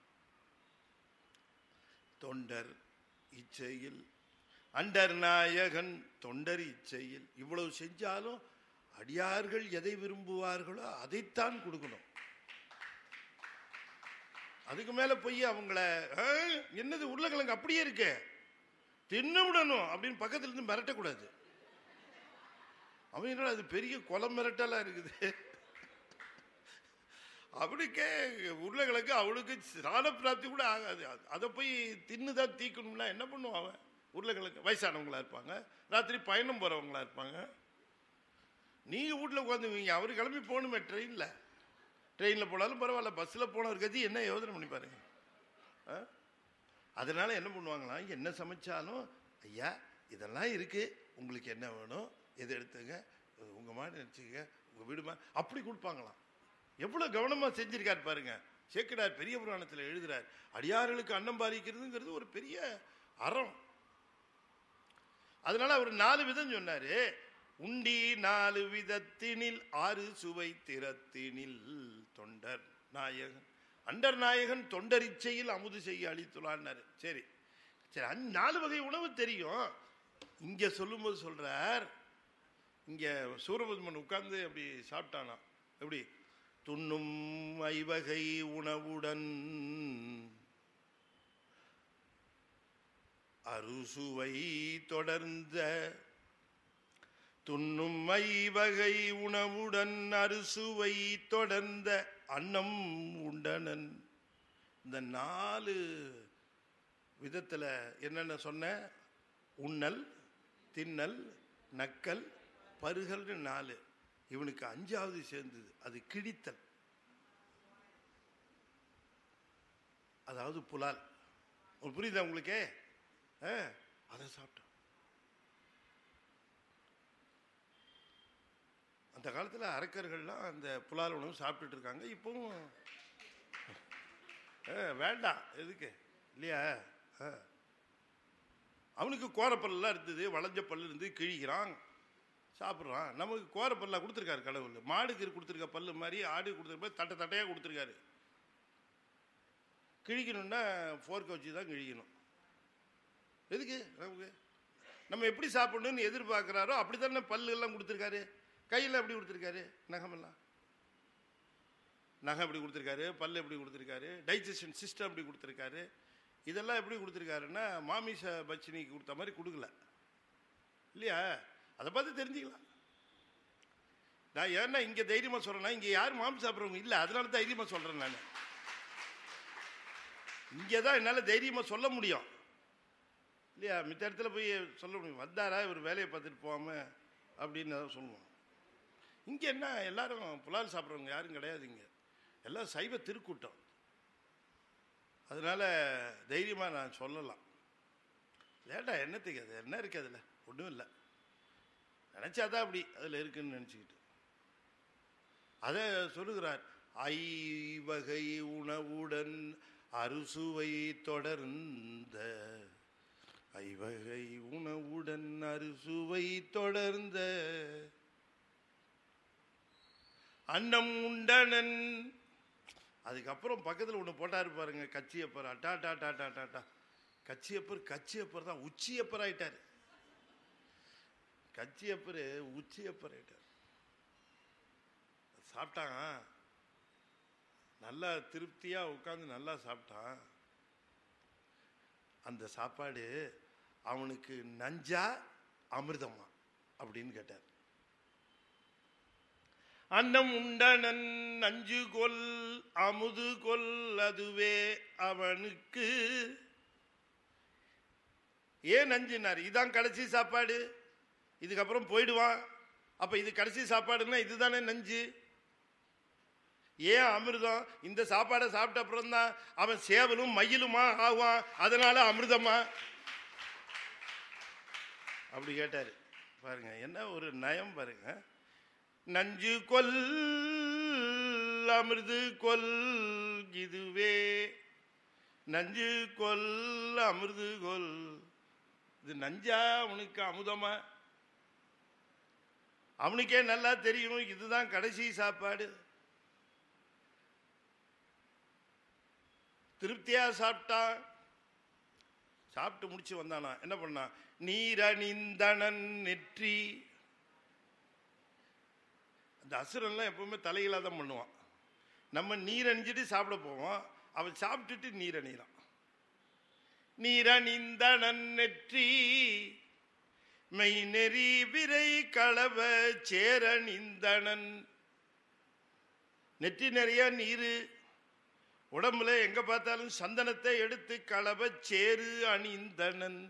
தொண்டர் இச்சையில் அண்டர் நாயகன் தொண்டர் இச்சையில் இவ்வளவு செஞ்சாலும் அடியார்கள் எதை விரும்புவார்களோ அதைத்தான் கொடுக்கணும் அதுக்கு மேல போய் அவங்கள "ஆ, என்னது உருளைக்கிழங்கு அப்படியே இருக்கு தின்னு விடணும் அப்படின்னு பக்கத்துல இருந்து மிரட்டக்கூடாது அவன் என்னடா அது பெரிய கொலை மிரட்டலா இருக்குது அவனுக்கே உருளைக்கிழங்கு அவனுக்கு சாண பிராப்தி கூட ஆகாது அது- அதை போய் தின்னுதான் தீக்கணும்னா என்ன பண்ணுவான் அவன் உருளைக்கிழங்கு வயசானவங்களா இருப்பாங்க ராத்திரி பயணம் போறவங்களா இருப்பாங்க நீங்க வீட்டில் உட்காந்துவீங்க அவர் கிளம்பி போகணுமே ட்ரெயினில் ட்ரெயினில் போனாலும் பரவாயில்ல பஸ்ஸில் போனவர் கதி என்ன யோசனை பண்ணி பாருங்க ஆ? அதனால என்ன பண்ணுவாங்களாம் என்ன சமைச்சாலும் ஐயா இதெல்லாம் இருக்கு உங்களுக்கு என்ன வேணும் எது எடுத்துங்க உங்க மாதிரி நினச்சிக்க உங்க வீடு மா அப்படி கொடுப்பாங்களாம் எவ்வளவு கவனமா செஞ்சிருக்காரு பாருங்க சேக்கிடார் பெரிய புராணத்தில் எழுதுறார் அடியார்களுக்கு அன்னம் பாலிக்கிறதுங்கிறது ஒரு பெரிய அறம் அதனால அவர் நாலு விதம் சொன்னாரு உண்டி நாலு விதத்தினில் ஆறு சுவை திறத்தினில் தொண்டர் நாயகன் அண்டர் நாயகன் தொண்டர் இச்சையில் அமுது செய்ய அளித்துள்ளான்னாரு சரி சரி அந்த நாலு வகை உணவு தெரியும் இங்க சொல்லும்போது சொல்றார் இங்க சூரபத்மன் உட்கார்ந்து அப்படி சாப்பிட்டானா எப்படி துண்ணும் ஐவகை உணவுடன் அறுசுவை தொடர்ந்த துண்ணும் ஐவகை உணவுடன் அறுசுவை தொடர்ந்த அன்னம் உண்டனன் இந்த நாலு விதத்தில் என்னென்ன சொன்ன உண்ணல் தின்னல் நக்கல் பருகல்னு நாலு இவனுக்கு அஞ்சாவது சேர்ந்தது அது கிழித்தல் அதாவது புலால் உங்களுக்கு புரியுதா உங்களுக்கு ஆ, அதை சாப்பிட்டோம் அந்த காலத்தில் அரக்கர்கள்லாம் அந்த புலால் உணவு சாப்பிட்டுட்டு இருக்காங்க இப்பவும் ஆ, வேண்டாம் எதுக்கு இல்லையா ஆ. அவனுக்கு கோரப்பல்லாம் இருந்தது வளைஞ்ச பல்லு இருந்து கிழிக்கிறான் சாப்பிட்றான் நமக்கு கோரப்பல்லா கொடுத்துருக்காரு கடவுள் மாடுக்கு கொடுத்துருக்க பல்லு மாதிரி ஆடு கொடுத்துருக்க மாதிரி தட்டை தட்டையாக கொடுத்துருக்காரு கிழிக்கணும்னா ஃபோர்க்கை வச்சு தான் கிழிக்கணும் எதுக்கு நமக்கு நம்ம எப்படி சாப்பிடணும்னு எதிர்பார்க்குறாரோ அப்படி தானே பல்லு எல்லாம் கொடுத்துருக்காரு கையில் எப்படி கொடுத்துருக்காரு நகமெல்லாம் நகம் எப்படி கொடுத்துருக்காரு பல்லு எப்படி கொடுத்துருக்காரு டைஜஷன் சிஸ்டம் எப்படி கொடுத்துருக்காரு இதெல்லாம் எப்படி கொடுத்துருக்காருன்னா மாமிச பச்சினிக்கு கொடுத்த மாதிரி கொடுக்கல இல்லையா அதை பார்த்து தெரிஞ்சுக்கலாம் நான் ஏன்னா இங்கே தைரியமாக சொல்கிறேன்னா இங்கே யார் மாமிசம் சாப்பிட்றவங்க இல்லை அதனால தைரியமாக சொல்கிறேன் நான் இங்கே தான் என்னால் தைரியமாக சொல்ல முடியும் இல்லையா மித்த இடத்துல போய் சொல்ல முடியும் வந்தாரா இவர் வேலையை பார்த்துட்டு போகாம அப்படின்னு தான் சொல்லுவோம் இங்கே என்ன எல்லாரும் புலால் சாப்பிட்றவங்க யாரும் கிடையாது இங்கே எல்லாம் சைவ திருக்கூட்டம் அதனால தைரியமாக நான் சொல்லலாம் லேட்டா என்னத்துக்கு அது என்ன இருக்கு அதில் ஒன்றும் இல்லை நினச்சாதான் அப்படி அதில் இருக்குன்னு நினச்சிக்கிட்டு அதை சொல்லுகிறார் ஐவகை உணவுடன் அறுசுவை தொடர்ந்த ஐவகை உணவுடன் அறுசுவை தொடர்ந்த அன்னம் உண்டனன் அதுக்கப்புறம் பக்கத்தில் ஒன்று போட்டாரு பாருங்க கச்சியப்பர் அட்டா டா டா டா டா டா கச்சியப்பர் கச்சியப்பர் தான் உச்சியப்பர் ஆயிட்டார் கச்சியப்பர் உச்சியப்பர் ஆயிட்டார் சாப்பிட்டான் நல்லா திருப்தியா உட்காந்து நல்லா சாப்பிட்டான் அந்த சாப்பாடு அவனுக்கு நஞ்சா அமிர்தமா அப்படின்னு கேட்டார் அன்னம் உண்டனன் நஞ்சு கொல் அமுது கொல் அதுவே அவனுக்கு ஏன் நஞ்சுனார் இதான் கடைசி சாப்பாடு இதுக்கப்புறம் போயிடுவான் அப்ப இது கடைசி சாப்பாடுன்னா இதுதானே நஞ்சு ஏன் அமிர்தம் இந்த சாப்பாடை சாப்பிட்ட அப்புறம் தான் அவன் சேவலும் மயிலுமா ஆவான் அதனால அமிர்தமா அப்படி கேட்டாரு பாருங்க என்ன ஒரு நயம் பாருங்க நஞ்சு கொல் அமிர்து கொல் இதுவே நஞ்சு கொல் அமிர்து கொல் இது நஞ்சா அவனுக்கு அமுதமா அவனுக்கே நல்லா தெரியும் இதுதான் கடைசி சாப்பாடு திருப்தியா சாப்பிட்டான் சாப்பிட்டு முடிச்சு வந்தானா என்ன பண்ணான் நீரணிந்தனன் நெற்றி அந்த அசுரன்லாம் எப்பவுமே தலையில தான் பண்ணுவான் நம்ம நீர் அணிஞ்சிட்டு சாப்பிட போவோம் அவன் சாப்பிட்டுட்டு நீர் அணிகிறான் நீரணிந்தனன் நெற்றி மெய் நெறி விரை களவ சேரணிந்தனன் நெற்றி நிறைய நீரு உடம்புல எங்க பார்த்தாலும் சந்தனத்தை எடுத்து களவ சேரு அணிந்தனன்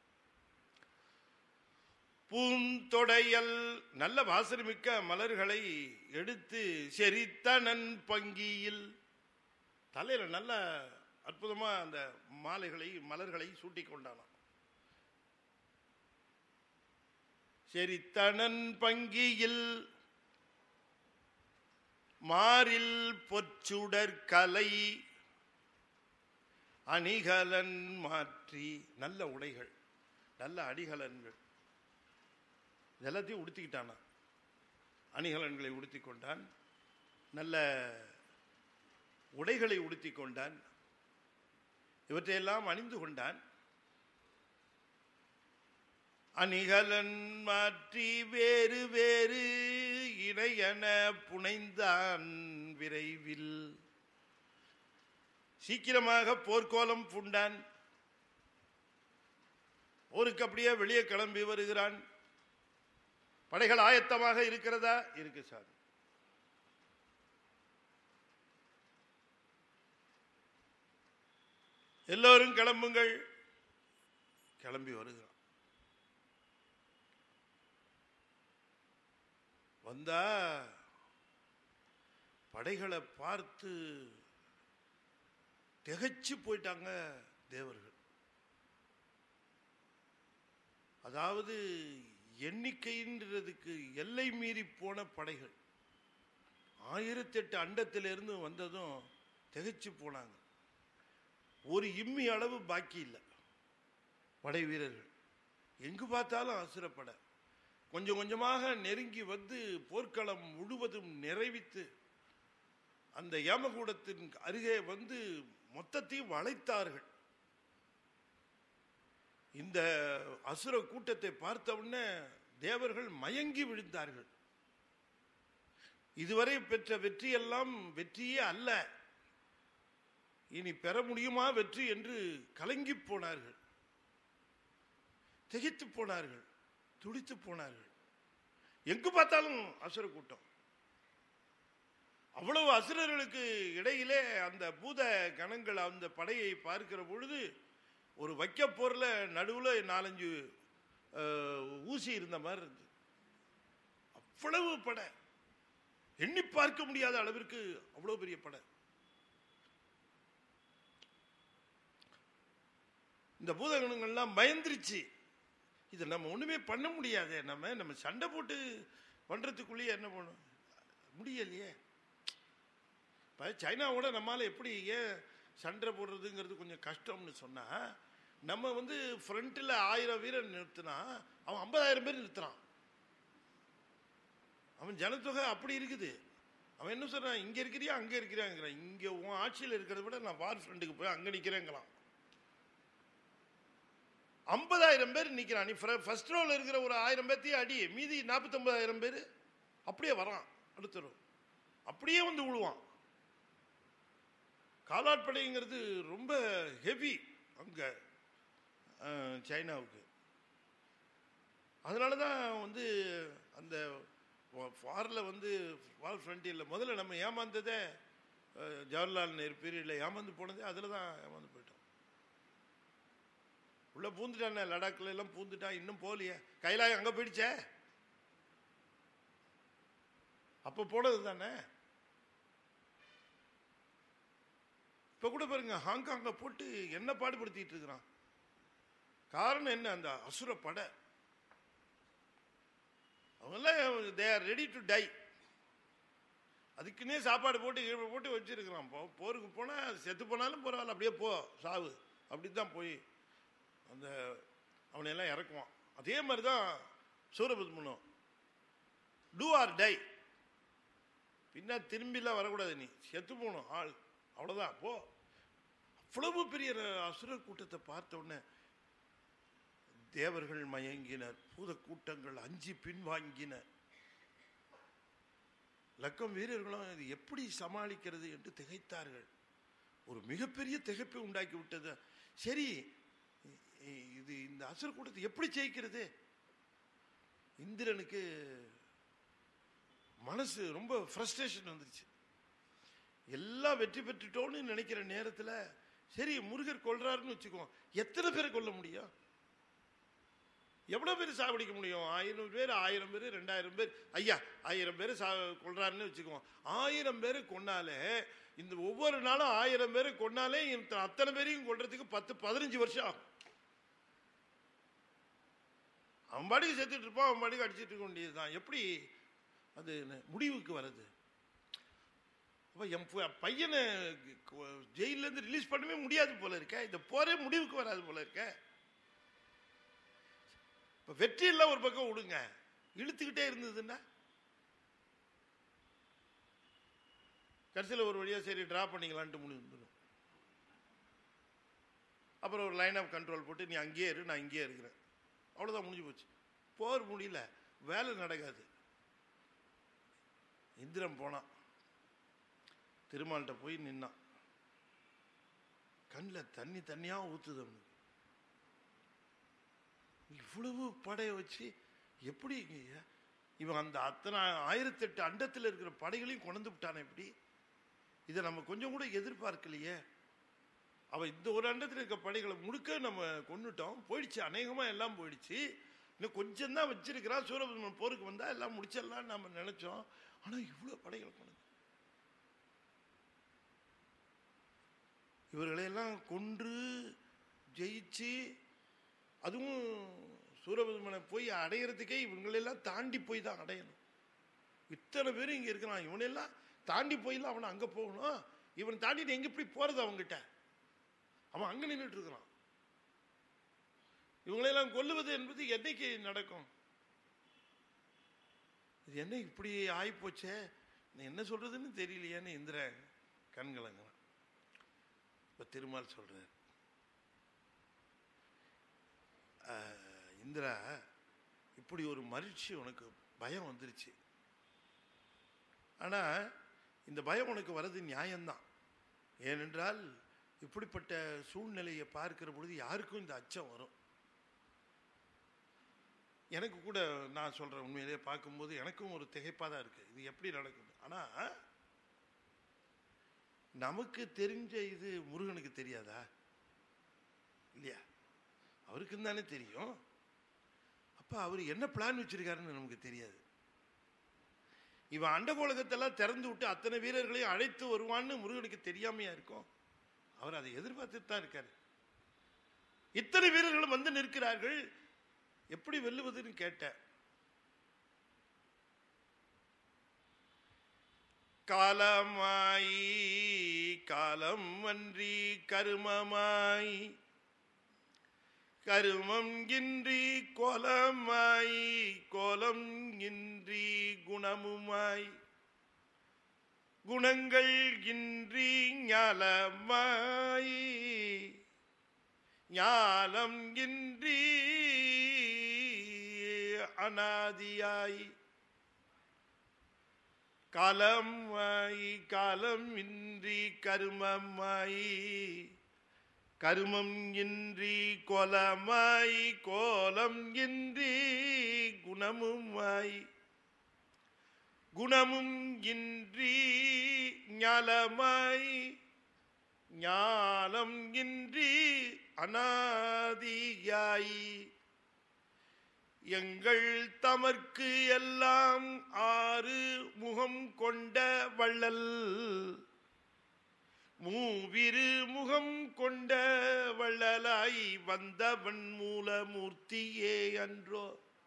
பூந்தொடையல் நல்ல வாசனமிக்க மலர்களை எடுத்து செரித்தனன் பங்கியில் தலையில நல்ல அற்புதமா அந்த மாலைகளை மலர்களை சூட்டி கொண்டானான் செரித்தனன் பங்கியில் மாறில் பொற்சுடர் கலை அணிகலன் மாற்றி நல்ல உடைகள் நல்ல அணிகலன்கள் இதெல்லாத்தையும் உடுத்திக்கிட்டானா அணிகலன்களை உடுத்தி கொண்டான் நல்ல உடைகளை உடுத்தி கொண்டான் இவற்றையெல்லாம் அணிந்து கொண்டான் அணிகலன் மாற்றி வேறு வேறு இணையன புனைந்தான் விரைவில் சீக்கிரமாக போர்க்கோலம் பூண்டான் போருக்கு அப்படியே வெளியே கிளம்பி வருகிறான் படைகள் ஆயத்தமாக இருக்கிறதா இருக்கு சார் எல்லோரும் கிளம்புங்கள் கிளம்பி வருகிறான் வந்தா படைகளை பார்த்து திகைச்சு போயிட்டாங்க தேவர்கள் அதாவது எண்ணிக்கைன்றதுக்கு எல்லை மீறி போன படைகள் ஆயிரத்தி எட்டு அண்டத்திலிருந்து வந்ததும் திகைச்சு போனாங்க ஒரு இம்மி அளவு பாக்கி இல்லை படை வீரர்கள் எங்கு பார்த்தாலும் அசுரப்பட கொஞ்சம் கொஞ்சமாக நெருங்கி வந்து போர்க்களம் முழுவதும் நிறைவித்து அந்த ஏமகூடத்தின் அருகே வந்து மொத்தத்தையும் வளைத்தார்கள் இந்த அசுர கூட்டத்தை பார்த்த உடனே தேவர்கள் மயங்கி விழுந்தார்கள் இதுவரை பெற்ற வெற்றியெல்லாம் வெற்றியே அல்ல இனி பெற முடியுமா வெற்றி என்று கலங்கி போனார்கள் திகைத்து போனார்கள் துடித்து போனார்கள் எங்கு பார்த்தாலும் அசுர கூட்டம் அவ்வளவு அசுரர்களுக்கு இடையிலே அந்த பூத கணங்கள் அந்த படையை பார்க்கிற பொழுது ஒரு வைக்க போர்ல நடுவுல நாலஞ்சு அஹ், ஊசி இருந்த மாதிரி இருந்தது அவ்வளவு படை எண்ணி பார்க்க முடியாத அளவிற்கு அவ்வளவு பெரிய படை இந்த பூதகணங்கள்லாம் பயந்துருச்சு இது நம்ம ஒண்ணுமே பண்ண முடியாதே நம்ம நம்ம சண்டை போட்டு பண்றதுக்குள்ளேயே என்ன பண்ணும் முடியலையே இப்போ சைனாவோட நம்மால எப்படி ஏன் சண்டை போடுறதுங்கிறது கொஞ்சம் கஷ்டம்னு சொன்னா நம்ம வந்து ஃப்ரண்ட்டில் ஆயிரம் வீரர் நிறுத்தினா அவன் ஐம்பதாயிரம் பேர் நிறுத்துறான் அவன் ஜனத்தொகை அப்படி இருக்குது அவன் என்ன சொல்றான் இங்க இருக்கிறியா அங்க இருக்கிறாங்கிறான் இங்க உன் ஆட்சியில் இருக்கிறத விட நான் வார் ஃப்ரண்ட்டுக்கு போய் அங்க நிக்கிறேங்களாம் ஐம்பதாயிரம் பேர் நிக்கிறான் நீ ஃபர்ஸ்ட் ரோல இருக்கிற ஒரு ஆயிரம் பேர்த்தையும் அடி மீதி நாற்பத்தொன்பதாயிரம் பேர் அப்படியே வரான் அடுத்த row. அப்படியே வந்து விழுவான் காலாட்படைங்கிறது ரொம்ப ஹெவி அங்க அஹ், சைனாவுக்கு அதனால தான் வந்து அந்த ஃபாரில் வந்து வால் ஃப்ரண்டியரில் முதல்ல நம்ம ஏமாந்ததே அஹ், ஜவஹர்லால் நேரு பீரியடில் ஏமாந்து போனதே அதில் தான் ஏமாந்து போயிட்டோம் உள்ள பூந்துட்டானே லடாக்ல எல்லாம் பூந்துட்டான் இன்னும் போகலையே கைலாயம் அங்கே போயிடுச்சே அப்போ போனது தானே இப்போ கூட பாருங்க ஹாங்காங்கை போட்டு என்ன பாடுபடுத்திட்டு இருக்கிறான் காரணம் என்ன அந்த அசுர படை அவங்கெல்லாம் they are ready to die அதுக்குன்னே சாப்பாடு போட்டு கீழே போட்டு வச்சிருக்கிறான் போ போருக்கு போனால் செத்து போனாலும் பரவாயில்ல அப்படியே போ சாவு அப்படி தான் போய் அந்த அவனையெல்லாம் இறக்குவான் அதே மாதிரி தான் சூரபத்மனும் டூ ஆர் டை பின்ன திரும்பிலாம் வரக்கூடாது நீ செத்து போகணும் ஆள் அவ்வளோதான் போ அவ்வளவு பெரிய ர- அசுர கூட்டத்தை பார்த்த உடனே தேவர்கள் மயங்கினர் பூத கூட்டங்கள் அஞ்சி பின்வாங்கின லக்கம் வீரர்களும் இது எப்படி சமாளிக்கிறது என்று திகைத்தார்கள் ஒரு மிகப்பெரிய திகைப்பை உண்டாக்கி விட்டது சரி இ- இது இந்த அசுர கூட்டத்தை எப்படி ஜெயிக்கிறது இந்திரனுக்கு மனசு ரொம்ப ஃப்ரஸ்ட்ரேஷன் வந்துருச்சு எல்லாம் வெற்றி பெற்றுட்டோன்னு நினைக்கிற நேரத்தில் சரி முருகர் கொல்றாருன்னு வச்சுக்குவோம் எத்தனை பேரை கொல்ல முடியும் எவ்வளோ பேர் சாவடிக்க முடியும் ஆயிரம் பேர் ஆயிரம் பேர் ரெண்டாயிரம் பேர் ஐயா ஆயிரம் பேர் சா கொள்றாருன்னு வச்சுக்குவோம் ஆயிரம் பேர் கொன்னாலே இந்த ஒவ்வொரு நாளும் ஆயிரம் பேர் கொன்னாலே இந்த அத்தனை பேரையும் கொல்றதுக்கு பத்து பதினஞ்சு வருஷம் ஆகும் அவன் பாட்டுக்கு செத்துட்டு இருப்பான் அவன் பாட்டுக்கு அடிச்சிட்டு இருக்க வேண்டியதுதான் எப்படி அது என்ன, முடிவுக்கு வருது அப்ப என் பு- பையனை கு- ஜெயில்ல இருந்து ரிலீஸ் பண்ணவே முடியாது போல இருக்க இந்த போரே முடிவுக்கு வராது போல இருக்க இப்ப வெற்றி எல்லாம் ஒரு பக்கம் விடுங்க இழுத்துக்கிட்டே இருந்ததுன்னா கடைசியில் ஒரு வழியா சரி டிரா பண்ணிக்கலான்ட்டு முடிஞ்சிடும் அப்புறம் ஒரு லைன் ஆஃப் கண்ட்ரோல் போட்டு நீ அங்கேயே இரு நான் இங்கேயே இருக்கிறேன் அவ்வளோதான் முடிஞ்சு போச்சு போர் முடியல வேலை நடக்காது இந்திரன் போனான் திருமால்கிட்ட போய் நின்னான் கண்ணில் தண்ணி தண்ணியா ஊத்துது அவனுக்கு இவ்வளவு படையை வச்சு எப்படி இங்க- இவன் அந்த அத்தனை ஆயிரத்தெட்டு அண்டத்தில் இருக்கிற படைகளையும் கொண்டு விட்டானே எப்படி இதை நம்ம கொஞ்சம் கூட எதிர்பார்க்கலையே அவன் இந்த ஒரு அண்டத்தில் இருக்க படைகளை முழுக்க நம்ம கொண்டுட்டோம் போயிடுச்சு அநேகமா எல்லாம் போயிடுச்சு இன்னும் கொஞ்சம் தான் வச்சிருக்கிறான் சூரபத்மன் போருக்கு வந்தா எல்லாம் முடிச்சிடலாம்னு நம்ம நினைச்சோம் ஆனா இவ்வளவு படைகளை கொண்டு இவர்களையெல்லாம் கொன்று ஜெயிச்சு அதுவும் சூரபத்மனை போய் அடையிறதுக்கே இவங்களெல்லாம் தாண்டி போய் தான் அடையணும் இத்தனை பேரும் இங்க இருக்கிறான் இவனெல்லாம் தாண்டி போயிலாம் அவனை அங்க போகணும் இவன் தாண்டிட்டு எங்க இப்படி போறது அவங்ககிட்ட அவன் அங்க நின்றுட்டு இருக்கிறான் இவங்களெல்லாம் கொல்லுவது என்பது என்னைக்கு நடக்கும் இது என்ன இப்படி ஆயிப்போச்சே நான் என்ன சொல்றதுன்னு தெரியலையேன்னு இந்திரன் கண்கலங்கிறான் இப்ப திருமால் சொல்றார் "ஆஹ், இந்திரா இப்படி ஒரு மகிழ்ச்சி உனக்கு பயம் வந்துருச்சு ஆனா இந்த பயம் உனக்கு வர்றது நியாயம்தான் ஏனென்றால் இப்படிப்பட்ட சூழ்நிலையை பார்க்கிற பொழுது யாருக்கும் இந்த அச்சம் வரும் எனக்கு கூட நான் சொல்றேன் உண்மையிலேயே பார்க்கும்போது எனக்கும் ஒரு திகைப்பா தான் இருக்கு இது எப்படி நடக்குது ஆனா நமக்கு தெரிஞ்ச இது முருகனுக்கு தெரியாதா இல்லையா அவருக்கு தானே தெரியும் அப்ப அவர் என்ன பிளான் வச்சிருக்காருன்னு நமக்கு தெரியாது இவன் அண்டகோலகத்தெல்லாம் திறந்து விட்டு அத்தனை வீரர்களையும் அழைத்து வருவான்னு முருகனுக்கு தெரியாமையா இருக்கும் அவர் அதை எதிர்பார்த்துட்டு தான் இருக்காரு இத்தனை வீரர்களும் வந்து நிற்கிறார்கள் எப்படி வெல்லுவதுன்னு கேட்டேன் காலமாய் காலம் அன்றி கருமமாய் கருமம் இன்றி கோலமாய் கோலம் இன்றி குணமுமாய் குணங்கள் இன்றி ஞாலமாய் ஞானம் இன்றி அனாதியாய் காலமாயி காலம் இன்றி கருமமாயி கருமம் இன்றி கோலமாய் கோலம் இன்றி குணமுமாய் குணமும் இன்றி ஞாலமாய் ஞாலம் இன்றி அனாதியாய் எங்கள் தமர்க்கு எல்லாம் ஆறு முகம் கொண்ட வள்ளல் மூவிரு முகம் கொண்ட வள்ளலாய் வந்தவன் மூலமூர்த்தியே அன்றோ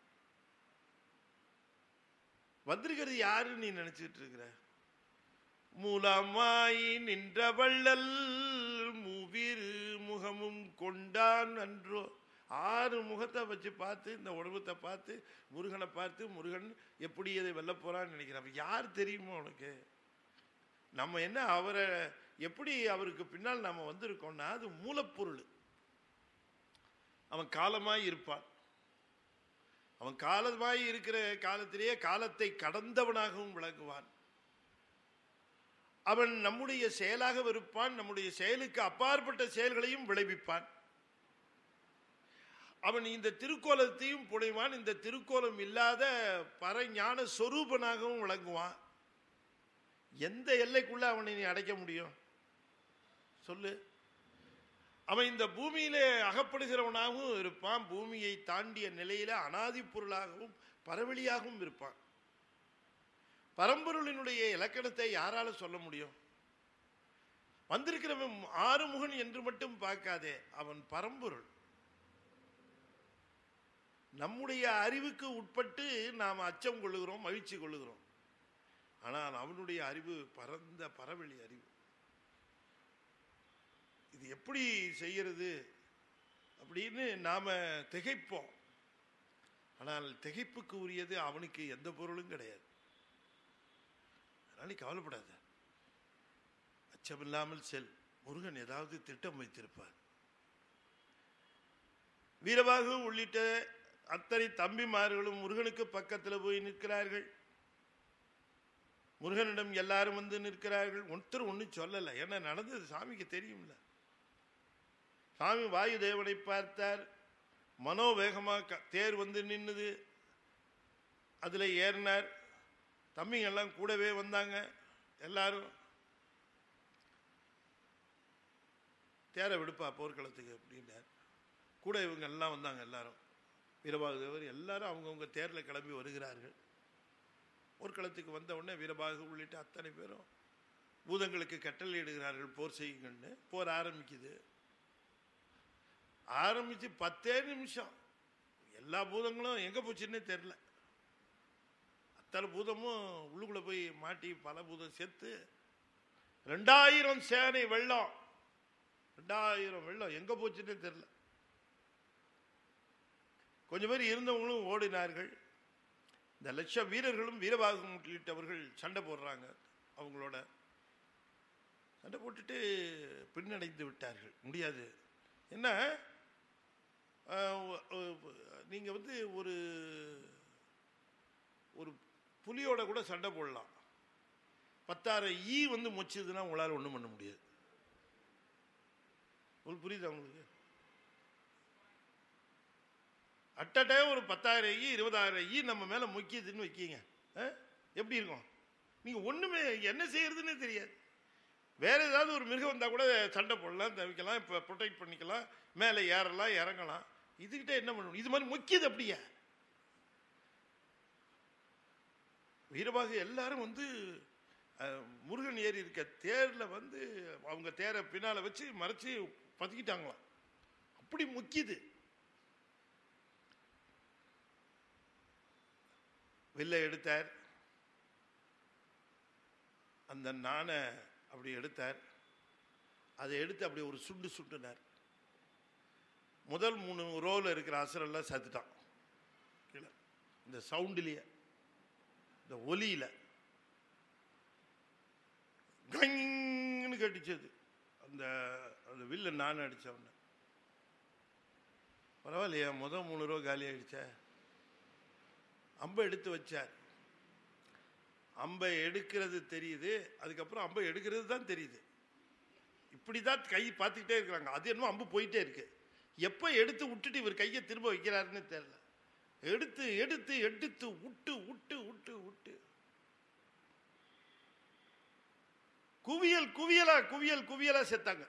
வந்திருக்கிறது யாரு நீ நினைச்சிட்டு இருக்கிற மூலமாய் நின்ற வள்ளல் மூவிரு முகமும் கொண்டான் அன்றோ ஆறு முகத்தை வச்சு பார்த்து இந்த உடம்பத்தை பார்த்து முருகனை பார்த்து முருகன் எப்படி இதை வெல்ல போறான்னு நினைக்கிறான் அப்ப யார் தெரியுமோ உனக்கு நம்ம என்ன அவரை எப்படி அவருக்கு பின்னால் நாம வந்திருக்கோம்னா அது மூலப்பொருள் அவன் காலமாய் இருப்பான் அவன் காலமாய் இருக்கிற காலத்திலேயே காலத்தை கடந்தவனாகவும் விளங்குவான் அவன் நம்முடைய செயலாக இருப்பான் நம்முடைய செயலுக்கு அப்பாற்பட்ட செயல்களையும் விளைவிப்பான் அவன் இந்த திருக்கோலத்தையும் புனைவான் இந்த திருக்கோலம் இல்லாத பரஞான சொரூபனாகவும் விளங்குவான் எந்த எல்லைக்குள்ள அவனை நீ அடைக்க முடியும் சொல்லு அவன் இந்த பூமியிலே அகப்படுகிறவனாகவும் இருப்பான் பூமியை தாண்டிய நிலையில அனாதி பொருளாகவும் பரவெளியாகவும் இருப்பான் பரம்பொருளினுடைய இலக்கணத்தை யாரால சொல்ல முடியும் வந்திருக்கிறவன் ஆறுமுகன் என்று மட்டும் பார்க்காதே அவன் பரம்பொருள் நம்முடைய அறிவுக்கு உட்பட்டு நாம் அச்சம் கொள்ளுகிறோம் மகிழ்ச்சி கொள்ளுகிறோம் ஆனால் அவனுடைய அறிவு பரந்த பரவெளி அறிவு இது எப்படி செய்யறது அப்படின்னு நாம திகைப்போம் ஆனால் திகைப்புக்கு உரியது அவனுக்கு எந்த பொருளும் கிடையாது அதனால நீ கவலைப்படாத அச்சமில்லாமல் செல் முருகன் ஏதாவது திட்டம் வைத்திருப்பார் வீரபாகு உள்ளிட்ட அத்தனை தம்பிமார்களும் முருகனுக்கு பக்கத்தில் போய் நிற்கிறார்கள் முருகனிடம் எல்லாரும் வந்து நிற்கிறார்கள் ஒருத்தர் ஒன்றும் சொல்லலை ஏன்னா நடந்தது சாமிக்கு தெரியும்ல சாமி வாயு தேவனை பார்த்தார் மனோவேகமா க- தேர் வந்து நின்னுது அதுல ஏறினார் தம்பிங்க எல்லாம் கூடவே வந்தாங்க எல்லாரும் தேரை விடுப்பா போர்க்களத்துக்கு அப்படின்னார் கூட இவங்க எல்லாம் வந்தாங்க எல்லாரும் வீரபாகு தேவர் எல்லாரும் அவங்கவுங்க தேரில் கிளம்பி வருகிறார்கள் போர்க்களத்துக்கு வந்த உடனே வீரபாகு உள்ளிட்ட அத்தனை பேரும் பூதங்களுக்கு கட்டளை இடுகிறார்கள் போர் செய்யுங்கன்னு போர் ஆரம்பிக்குது ஆரம்பிச்சு பத்தே நிமிஷம் எல்லா பூதங்களும் எங்க போச்சுன்னே தெரியல அத்தனை பூதமும் உள்ளுக்குள்ள போய் மாட்டி பல பூதம் செத்து ரெண்டாயிரம் சேனை வெள்ளம் ரெண்டாயிரம் வெள்ளம் எங்க போச்சுன்னே தெரியல கொஞ்சம் பேர் இருந்தவங்களும் ஓடினார்கள் இந்த லட்ச வீரர்களும் வீரபாகம் உள்ளிட்டவர்கள் சண்டை போடுறாங்க அவங்களோட சண்டை போட்டுட்டு பின்னடைந்து விட்டார்கள் முடியாது என்ன ஆஹ், ஒ- ஒ- நீங்க வந்து ஒரு ஒரு புலியோட கூட சண்டை போடலாம் பத்தாயிரம் ஈ வந்து மொச்சுதுன்னா உங்களால் ஒன்றும் பண்ண முடியாது உங்களுக்கு புரியுதா உங்களுக்கு அட்டட்டே ஒரு பத்தாயிரம் ஈ இருபதாயிரம் ஈ நம்ம மேல முக்கியதுன்னு வைக்கீங்க ஆ? எப்படி இருக்கும் நீங்க ஒண்ணுமே என்ன செய்யறதுன்னே தெரியாது வேற ஏதாவது ஒரு மிருகம் வந்தா கூட சண்டை போடலாம் தவிக்கலாம் இப்ப ப்ரொடெக்ட் பண்ணிக்கலாம் மேலே ஏறலாம் இறங்கலாம் இதுகிட்ட என்ன பண்ணணும் இது மாதிரி முக்கியது அப்படியா வீரபாகு எல்லாரும் வந்து அஹ், முருகன் ஏறி இருக்க தேர்ல வந்து அவங்க தேரை பின்னால வச்சு மறைச்சு பதுக்கிட்டாங்களாம் அப்படி முக்கியது வில்ல எடுத்தார் அந்த நாணை அப்படி எடுத்தார் அதை எடுத்து அப்படி ஒரு சுண்டு சுட்டுனார் முதல் மூணு ரோல இருக்கிற அசுரெல்லாம் செத்துட்டான் கீழே இந்த சவுண்டிலேயே இந்த ஒலியில கங்னு கட்டிச்சது அந்த அந்த வில்ல நான் அடிச்சவன பரவாயில்லையா முதல் மூணு ரூபா காலி ஆயிடுச்சே அம்பை எடுத்து வச்சார் அம்பை எடுக்கிறது தெரியுது அதுக்கப்புறம் அம்பை எடுக்கிறது தான் தெரியுது இப்படிதான் கை பார்த்துக்கிட்டே இருக்கிறாங்க அது என்னமோ அம்பு போயிட்டே இருக்கு எப்போ எடுத்து விட்டுட்டு இவர் கையை திரும்ப வைக்கிறாருன்னு தெரியல எடுத்து எடுத்து எடுத்து விட்டு விட்டு விட்டு விட்டு குவியல் குவியலா குவியல் குவியலா செத்தாங்க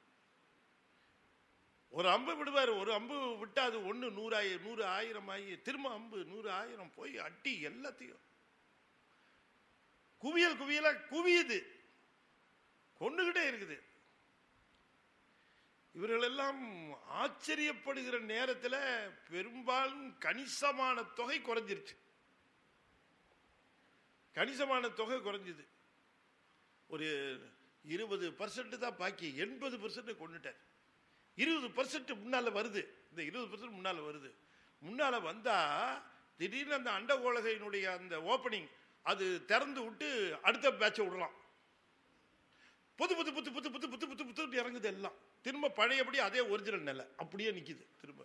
ஒரு அம்பு விடுவார் ஒரு அம்பு விட்டா அது ஒன்று நூறாயிரம் நூறு ஆயிரம் ஆகி திரும்ப அம்பு நூறு ஆயிரம் போய் அட்டி எல்லாத்தையும் குவியல் குவியலா குவியுது கொண்டுகிட்டே இருக்குது இவர்களெல்லாம் ஆச்சரியப்படுகிற நேரத்தில் பெரும்பாலும் கணிசமான தொகை குறைஞ்சிருச்சு கணிசமான தொகை குறைஞ்சுது ஒரு இருபது பர்சன்ட் தான் பாக்கி எண்பது பர்சன்ட் கொண்டுட்டார் இருபது பர்சன்ட் முன்னால வருது இந்த இருபது பர்சன்ட் முன்னால வருது முன்னால வந்தா திடீர்னு அந்த அண்டகோலகையினுடைய அந்த ஓப்பனிங் அது திறந்து விட்டு அடுத்த பேட்சை விடலாம் புது புது புத்து புத்து புத்து புத்து புத்து புத்து இறங்குது எல்லாம் திரும்ப பழையபடி அதே ஒரிஜினல் நிலை அப்படியே நிக்குது திரும்ப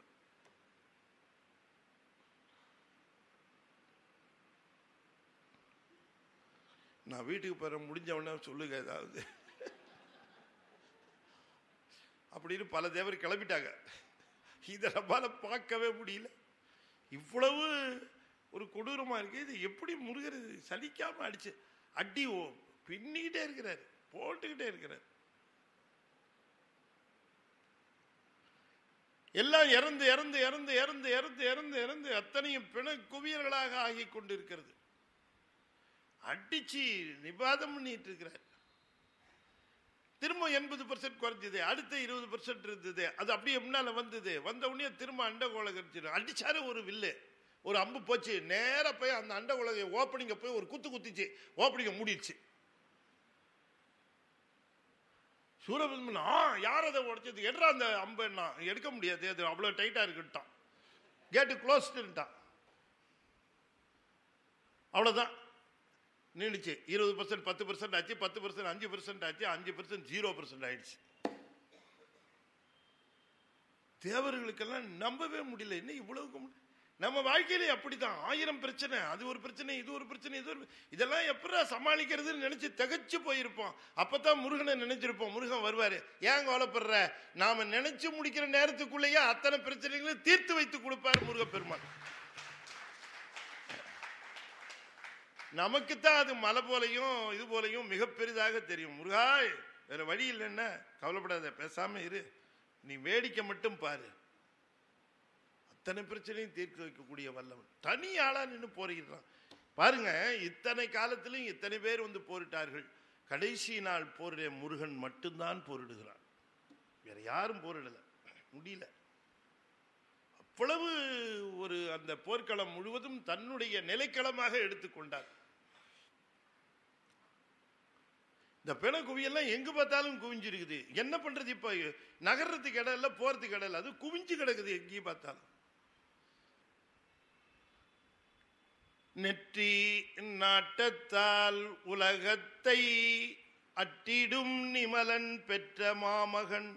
நான் வீட்டுக்கு போற முடிஞ்ச உடனே சொல்லுங்க ஏதாவது அப்படின்னு பல தேவர் கிளம்பிட்டாங்க இதை நம்மால பார்க்கவே முடியல இவ்வளவு ஒரு கொடூரமா இருக்கு இது எப்படி முருகிறது சலிக்காம அடிச்சு அடி ஓ பின்னிக்கிட்டே இருக்கிறார் போட்டுக்கிட்டே இருக்கிறார் எல்லாம் இறந்து இறந்து இறந்து இறந்து இறந்து இறந்து இறந்து அத்தனையும் பிண குவியல்களாக ஆகி கொண்டிருக்கிறது அடிச்சு நிபாதம் பண்ணிட்டு இருக்கிறார் திரும்ப எண்பது பர்சன்ட் குறைஞ்சது அடுத்த இருபது பர்சன்ட் இருந்தது அது அப்படியே முன்னால வந்தது வந்த உடனே திரும்ப அண்டகோலை கடிச்சிடும் அடிச்சாரு ஒரு வில்லு ஒரு அம்பு போச்சு நேரா போய் அந்த அண்டகோலகை ஓப்பனிங்க போய் ஒரு குத்து குத்திச்சு ஓப்பனிங்க மூடிடுச்சு சூரபத்மன் ஆ யார் அதை உடைச்சது எடுறா அந்த அம்பன்னா எடுக்க முடியாது அது அவ்வளோ டைட்டாக இருக்குட்டான் கேட்டு க்ளோஸ்டுன்ட்டான் அவ்வளோதான் நின்றுச்சு இருபது பர்சன்ட் பத்து பர்சன்ட் ஆச்சு பத்து பர்சன்ட் அஞ்சு பர்சன்ட் ஆச்சு அஞ்சு பர்சன்ட் ஜீரோ பர்சன்ட் ஆயிடுச்சு தேவர்களுக்கெல்லாம் நம்பவே முடியல என்ன இவ்வளவுக்கு மு- நம்ம வாழ்க்கையில அப்படிதான் ஆயிரம் பிரச்சனை அது ஒரு பிரச்சனை இது ஒரு பிரச்சனை இது ஒரு இதெல்லாம் எப்படா சமாளிக்கிறதுன்னு நினைச்சு திகச்சு போயிருப்போம் அப்பதான் முருகனை நினைச்சிருப்போம் முருகன் வருவாரு ஏன் கவலைப்படுற நாம நினைச்சு முடிக்கிற நேரத்துக்குள்ளேயே அத்தனை பிரச்சனைகளையும் தீர்த்து வைத்து கொடுப்பாரு முருகப்பெருமான் நமக்குத்தான் அது மலை போலையும் இது போலையும் மிக பெரிதாக தெரியும் முருகாய் வேற வழி இல்லைன்னா கவலைப்படாத பேசாம இரு நீ வேடிக்கை மட்டும் பாரு அத்தனை பிரச்சனையும் தீர்க்க வைக்கக்கூடிய வல்லவன் தனி ஆளா நின்று போரிடுறான் பாருங்க இத்தனை காலத்திலும் இத்தனை பேர் வந்து போரிட்டார்கள் கடைசி நாள் போரிட முருகன் மட்டும்தான் போரிடுகிறான் வேற யாரும் போரிடல முடியல அவ்வளவு ஒரு அந்த போர்க்களம் முழுவதும் தன்னுடைய நிலைக்களமாக எடுத்துக்கொண்டார் இந்த பிண குவியெல்லாம் எங்க பார்த்தாலும் குவிஞ்சிருக்குது என்ன பண்றது இப்ப நகர்றதுக்கு இடம் இல்ல போறதுக்கு இடம் இல்ல அது குவிஞ்சு கிடக்குது எங்கேயும் பார்த்தாலும் நெற்றி நாட்டத்தால் உலகத்தை அட்டிடும் நிமலன் பெற்ற மாமகன்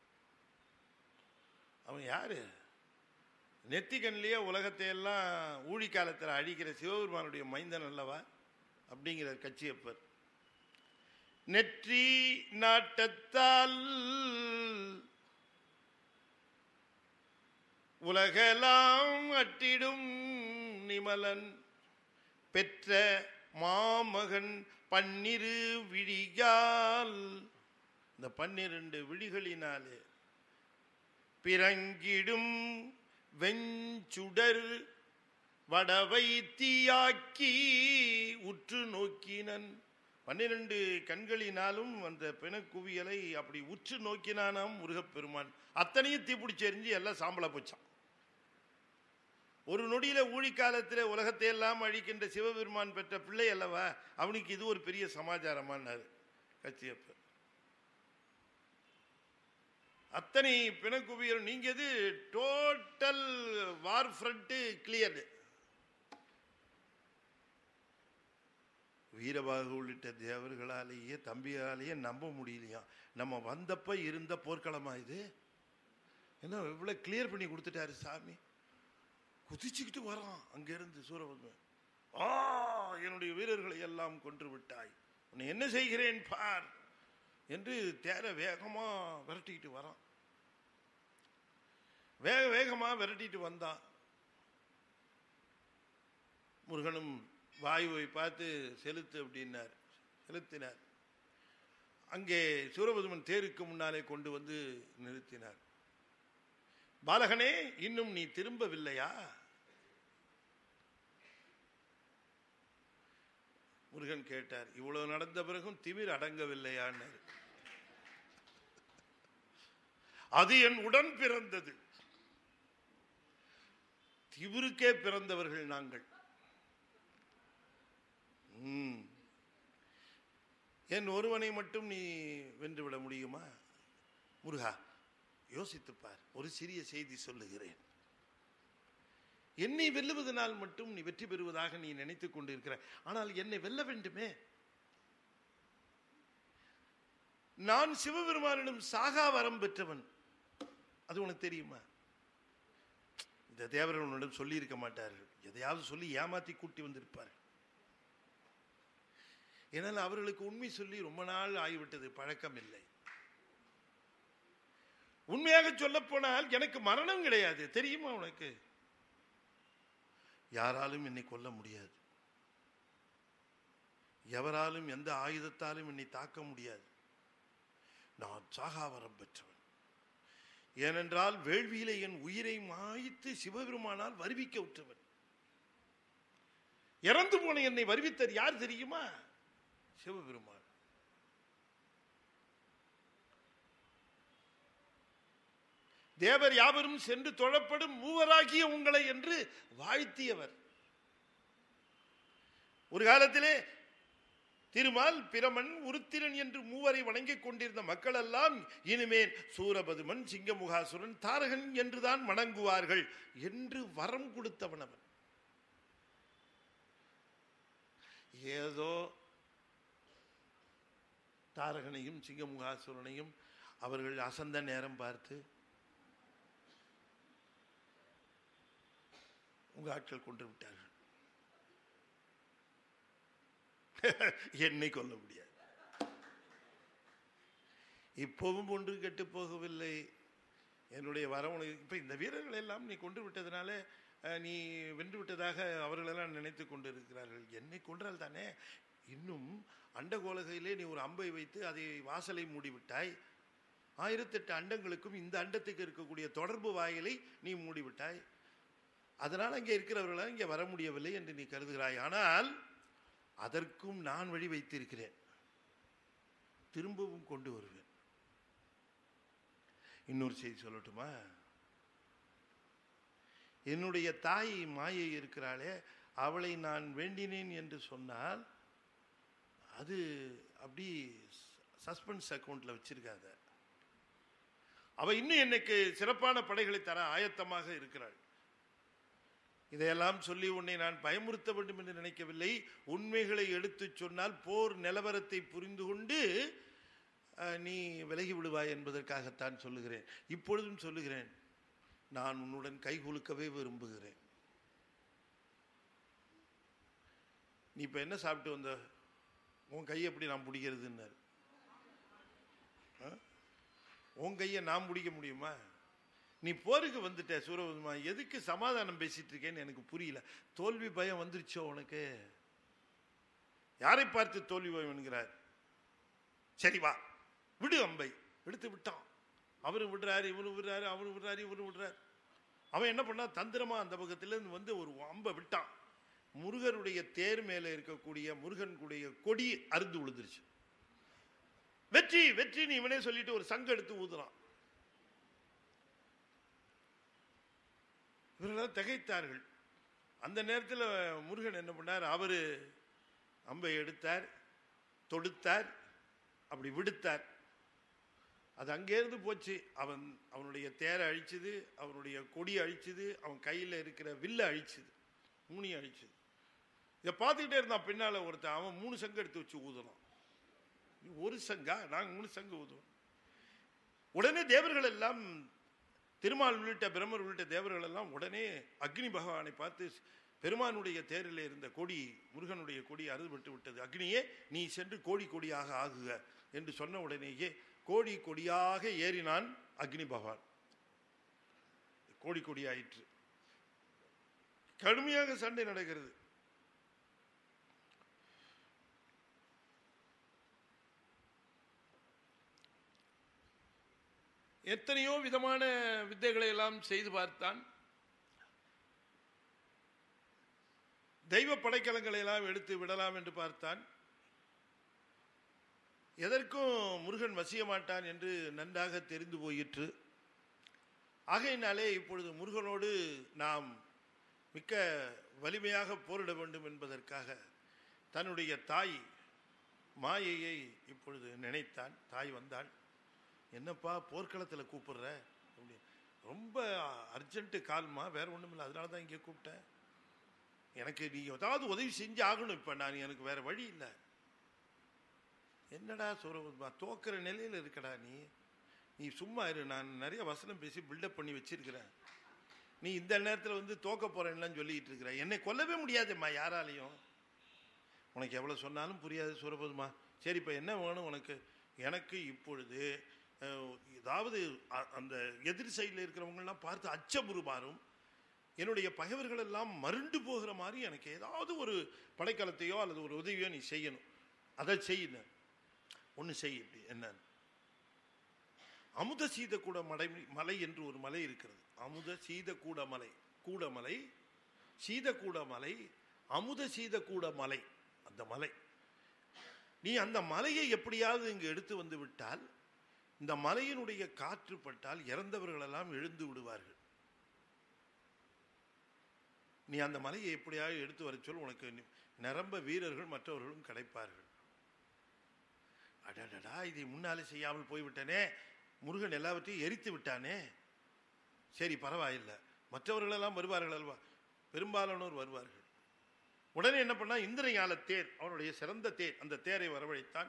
அவன் யாரு நெத்திக்கண்ணிலேயே உலகத்தை எல்லாம் ஊழி காலத்தில் அழிக்கிற சிவபெருமானுடைய மைந்தன் அல்லவா அப்படிங்கிற கட்சியப்பர் நெற்றி நாட்டத்தால் உலகெல்லாம் அட்டிடும் நிமலன் பெற்ற மாமகன் பன்னிரு விழியால் இந்த பன்னிரண்டு விழிகளினாலே பிறங்கிடும் வெஞ்சுடர் வடவை தீயாக்கி உற்று நோக்கினன் பன்னிரண்டு கண்களினாலும் அந்த பிணக்குவியலை அப்படி உற்று நோக்கினானாம் முருகப்பெருமான் அத்தனையும் தீப்பிடிச்சு எரிஞ்சு எல்லாம் சாம்பலா போச்சான் ஒரு நொடியில ஊழிக்காலத்தில் உலகத்தை எல்லாம் அழிக்கின்ற சிவபெருமான் பெற்ற பிள்ளை அல்லவா அவனுக்கு இது ஒரு பெரிய சமாச்சாரமானாரு கச்சியப்ப அத்தனை பிணக்குவியல் நீங்க எது total war front clear Veerabahu உள்ளிட்ட தேவர்களாலேயே தம்பியாலேயே நம்ப முடியலையா நம்ம வந்தப்ப இருந்த போர்க்களமா இது என்ன இவ்வளவு கிளியர் பண்ணி கொடுத்துட்டாரு சாமி குதிச்சுக்கிட்டு வரான் அங்கிருந்து சூரபத்மன் ஆ என்னுடைய வீரர்களை எல்லாம் கொன்று விட்டாய் உன்னை என்ன செய்கிறேன் பார் என்று தேர வேகமா விரட்டிட்டு வரான் வேக வேகமா விரட்டிட்டு வந்தான் முருகனும் வாயுவை பார்த்து செலுத்து அப்படின்னார் செலுத்தினார் அங்கே சூரபதுமன் தேருக்கு முன்னாலே கொண்டு வந்து நிறுத்தினார் பாலகனே இன்னும் நீ திரும்பவில்லையா முருகன் கேட்டார் இவ்வளவு நடந்த பிறகும் திமிர் அடங்கவில்லையான்னார் அது என் உடன் பிறந்தது திமிருக்கே பிறந்தவர்கள் நாங்கள் ம். என் ஒருவனை மட்டும் நீ வென்றுவிட முடியுமா முருகா யோசித்துப் பார் ஒரு சிறிய செய்தி சொல்லுகிறேன் என்னை வெல்லுவதனால் மட்டும் நீ வெற்றி பெறுவதாக நீ நினைத்துக் கொண்டிருக்கிறாய் ஆனால் என்னை வெல்ல வேண்டுமே நான் சிவபெருமானிடம் சாகா வரம் பெற்றவன் அது உனக்கு தெரியுமா இந்த தேவர்கள் உன்னிடம் சொல்லி இருக்க மாட்டார்கள் எதையாவது சொல்லி ஏமாத்தி கூட்டி வந்திருப்பார்கள் ஏனால் அவர்களுக்கு உண்மை சொல்லி ரொம்ப நாள் ஆகிவிட்டது பழக்கம் இல்லை உண்மையாக சொல்ல போனால் எனக்கு மரணம் கிடையாது தெரியுமா உனக்கு யாராலும் என்னை கொல்ல முடியாது எவராலும் எந்த ஆயுதத்தாலும் என்னை தாக்க முடியாது நான் சாகாவரம் பெற்றவன் ஏனென்றால் வேள்வியிலே என் உயிரை மாய்த்து சிவபெருமானால் வருவிக்க உற்றவன் இறந்து போன என்னை வருவித்தர் யார் தெரியுமா சிவபெருமான் தேவர் யாவரும் சென்று தொழப்படும் மூவராகிய உங்களை என்று வாழ்த்தியவர் ஒரு காலத்திலே திருமால் பிரமன் உருத்திரன் என்று மூவரை வணங்கிக் கொண்டிருந்த மக்கள் எல்லாம் இனிமேல் சூரபதுமன் சிங்கமுகாசுரன் தாரகன் என்றுதான் வணங்குவார்கள் என்று வரம் கொடுத்தவன் அவன் ஏதோ தாரகனையும் சிங்கமுகாசுரனையும் அவர்கள் அசந்த நேரம் பார்த்து உங்க ஆட்கள் கொன்று விட்டார்கள் என்னை கொல்ல முடியாது இப்போவும் ஒன்று கெட்டு போகவில்லை என்னுடைய வரம் உனக்கு இப்ப இந்த வீரர்கள் எல்லாம் நீ கொன்று விட்டதுனால அஹ், நீ வென்று விட்டதாக அவர்களெல்லாம் நினைத்து கொண்டிருக்கிறார்கள் என்னை கொன்றால் தானே இன்னும் அண்டகோலகையிலே நீ ஒரு அம்பை வைத்து அதை வாசலை மூடிவிட்டாய் ஆயிரத்தெட்டு அண்டங்களுக்கும் இந்த அண்டத்துக்கு இருக்கக்கூடிய தொடர்பு வாயிலை நீ மூடிவிட்டாய் அதனால் அங்கே இருக்கிறவர்களால் இங்கே வர முடியவில்லை என்று நீ கருதுகிறாய் ஆனால் அதற்கும் நான் வழி வைத்திருக்கிறேன் திரும்பவும் கொண்டு வருவேன் இன்னொரு செய்தி சொல்லட்டுமா என்னுடைய தாய் மாயை இருக்கிறாளே அவளை நான் வேண்டினேன் என்று சொன்னால் அது அப்படி சஸ்பென்ஸ் அக்கவுண்ட்ல வச்சிருக்காத அவ இன்னும் எனக்கு சிறப்பான படைகளை தர ஆயத்தமாக இருக்கிறாள் இதையெல்லாம் சொல்லி உன்னை நான் பயமுறுத்த வேண்டும் என்று நினைக்கவில்லை உண்மைகளை எடுத்துச் சொன்னால் போர் நிலவரத்தை புரிந்து கொண்டு அஹ், நீ விலகி விடுவாய் என்பதற்காகத்தான் சொல்லுகிறேன் இப்பொழுதும் சொல்லுகிறேன் நான் உன்னுடன் கைகுலுக்கவே விரும்புகிறேன் நீ இப்ப என்ன சாப்பிட்டு வந்த உன் கையை எப்படி நான் பிடிக்கிறதுன்னாரு ஆ? உன் கையை நான் பிடிக்க முடியுமா நீ போருக்கு வந்துட்ட சூரபத்மா எதுக்கு சமாதானம் பேசிட்டு இருக்கேன்னு எனக்கு புரியல தோல்வி பயம் வந்துருச்சோ உனக்கு யாரை பார்த்து தோல்வி பயம் என்கிறார் சரி வா விடு அம்பை எடுத்து விட்டான் அவரு விடுறாரு இவரு விடுறாரு அவரு விடுறாரு இவரு விடுறாரு அவன் என்ன பண்ணா தந்திரமா அந்த பக்கத்திலிருந்து வந்து ஒரு அம்பை விட்டான் முருகருடைய தேர் மேல இருக்கக்கூடிய முருகனுடைய கொடி அருந்து விழுந்துருச்சு வெற்றி வெற்றின்னு இவனே சொல்லிட்டு ஒரு சங்கு எடுத்து ஊதுறான் இவர்களெல்லாம் திகைத்தார்கள் அந்த நேரத்தில் முருகன் என்ன பண்ணார் அவரு அம்பை எடுத்தார் தொடுத்தார் அப்படி விடுத்தார் அது அங்கேருந்து போச்சு அவன் அவனுடைய தேரை அழிச்சுது அவனுடைய கொடி அழிச்சுது அவன் கையில் இருக்கிற வில்லை அழிச்சுது மூணையும் அழிச்சுது இதை பார்த்துக்கிட்டே இருந்தான் பின்னால ஒருத்தன் அவன் மூணு சங்கு எடுத்து வச்சு ஊதணும் ஒரு சங்கா நாங்கள் மூணு சங்கு ஊதுவோம் உடனே தேவர்கள் எல்லாம் திருமால் உள்ளிட்ட பிரம்மர் உள்ளிட்ட தேவர்கள் எல்லாம் உடனே அக்னி பகவானை பார்த்து பெருமானுடைய தேரில் இருந்த கொடி முருகனுடைய கொடி அறுபட்டு விட்டது அக்னியே நீ சென்று கோடி கொடியாக ஆகுக என்று சொன்ன உடனேயே கோடி கொடியாக ஏறினான் அக்னி பகவான் கோடி கொடியாயிற்று கடுமையாக சண்டை நடக்கிறது எத்தனையோ விதமான வித்தைகளை எல்லாம் செய்து பார்த்தான் தெய்வ படைக்கலங்களை எல்லாம் எடுத்து விடலாம் என்று பார்த்தான் எதற்கும் முருகன் வசிய மாட்டான் என்று நன்றாக தெரிந்து போயிற்று ஆகையினாலே இப்பொழுது முருகனோடு நாம் மிக்க வலிமையாக போரிட வேண்டும் என்பதற்காக தன்னுடைய தாய் மாயையை இப்பொழுது நினைத்தான் தாய் வந்தாள் என்னப்பா போர்க்களத்தில் கூப்பிடுற அப்படி ரொம்ப அர்ஜென்ட்டு கால்மா வேற ஒன்றும் இல்லை அதனால தான் இங்கே கூப்பிட்டேன் எனக்கு நீ ஏதாவது உதவி செஞ்சு ஆகணும் இப்போ நான் எனக்கு வேற வழி இல்லை என்னடா சூரபத்மா தோக்கிற நிலையில் இருக்கடா நீ நீ சும்மா இரு நான் நிறைய வசனம் பேசி பில்டப் பண்ணி வச்சிருக்கிறேன் நீ இந்த நேரத்தில் வந்து தோக்க போறேன்லாம் சொல்லிட்டு இருக்கிற என்னை கொல்லவே முடியாதும்மா யாராலையும் உனக்கு எவ்வளோ சொன்னாலும் புரியாது சூரபத்மா சரி இப்போ என்ன வேணும் உனக்கு எனக்கு இப்பொழுது அஹ், ஏதாவது அ- அந்த எதிர் சைடில் இருக்கிறவங்கெல்லாம் பார்த்து அச்சமுறுமாறும் என்னுடைய பகைவர்கள் எல்லாம் மருண்டு போகிற மாதிரி எனக்கு ஏதாவது ஒரு படைக்கலத்தையோ அல்லது ஒரு உதவியோ நீ செய்யணும் அதை செய்யணும் ஒன்று செய் இப்படி என்ன அமுத சீத கூட மலை மலை என்று ஒரு மலை இருக்கிறது அமுத சீத கூட மலை கூட மலை சீத கூட மலை அமுத சீத கூட மலை அந்த மலை நீ அந்த மலையை எப்படியாவது இங்கு எடுத்து வந்து விட்டால் இந்த மலையினுடைய காற்று பட்டால் இறந்தவர்கள் எல்லாம் எழுந்து விடுவார்கள் நீ அந்த மலையை எப்படியாவது எடுத்து வர சொல் உனக்கு நி- நிரம்ப வீரர்கள் மற்றவர்களும் கிடைப்பார்கள் அடடடா இதை முன்னாலே செய்யாமல் போய்விட்டனே முருகன் எல்லாவற்றையும் எரித்து விட்டானே சரி பரவாயில்லை மற்றவர்கள் எல்லாம் வருவார்கள் அல்வா பெரும்பாலானோர் வருவார்கள் உடனே என்ன பண்ணா இந்திரஞால தேர் அவனுடைய சிறந்த தேர் அந்த தேரை வரவழைத்தான்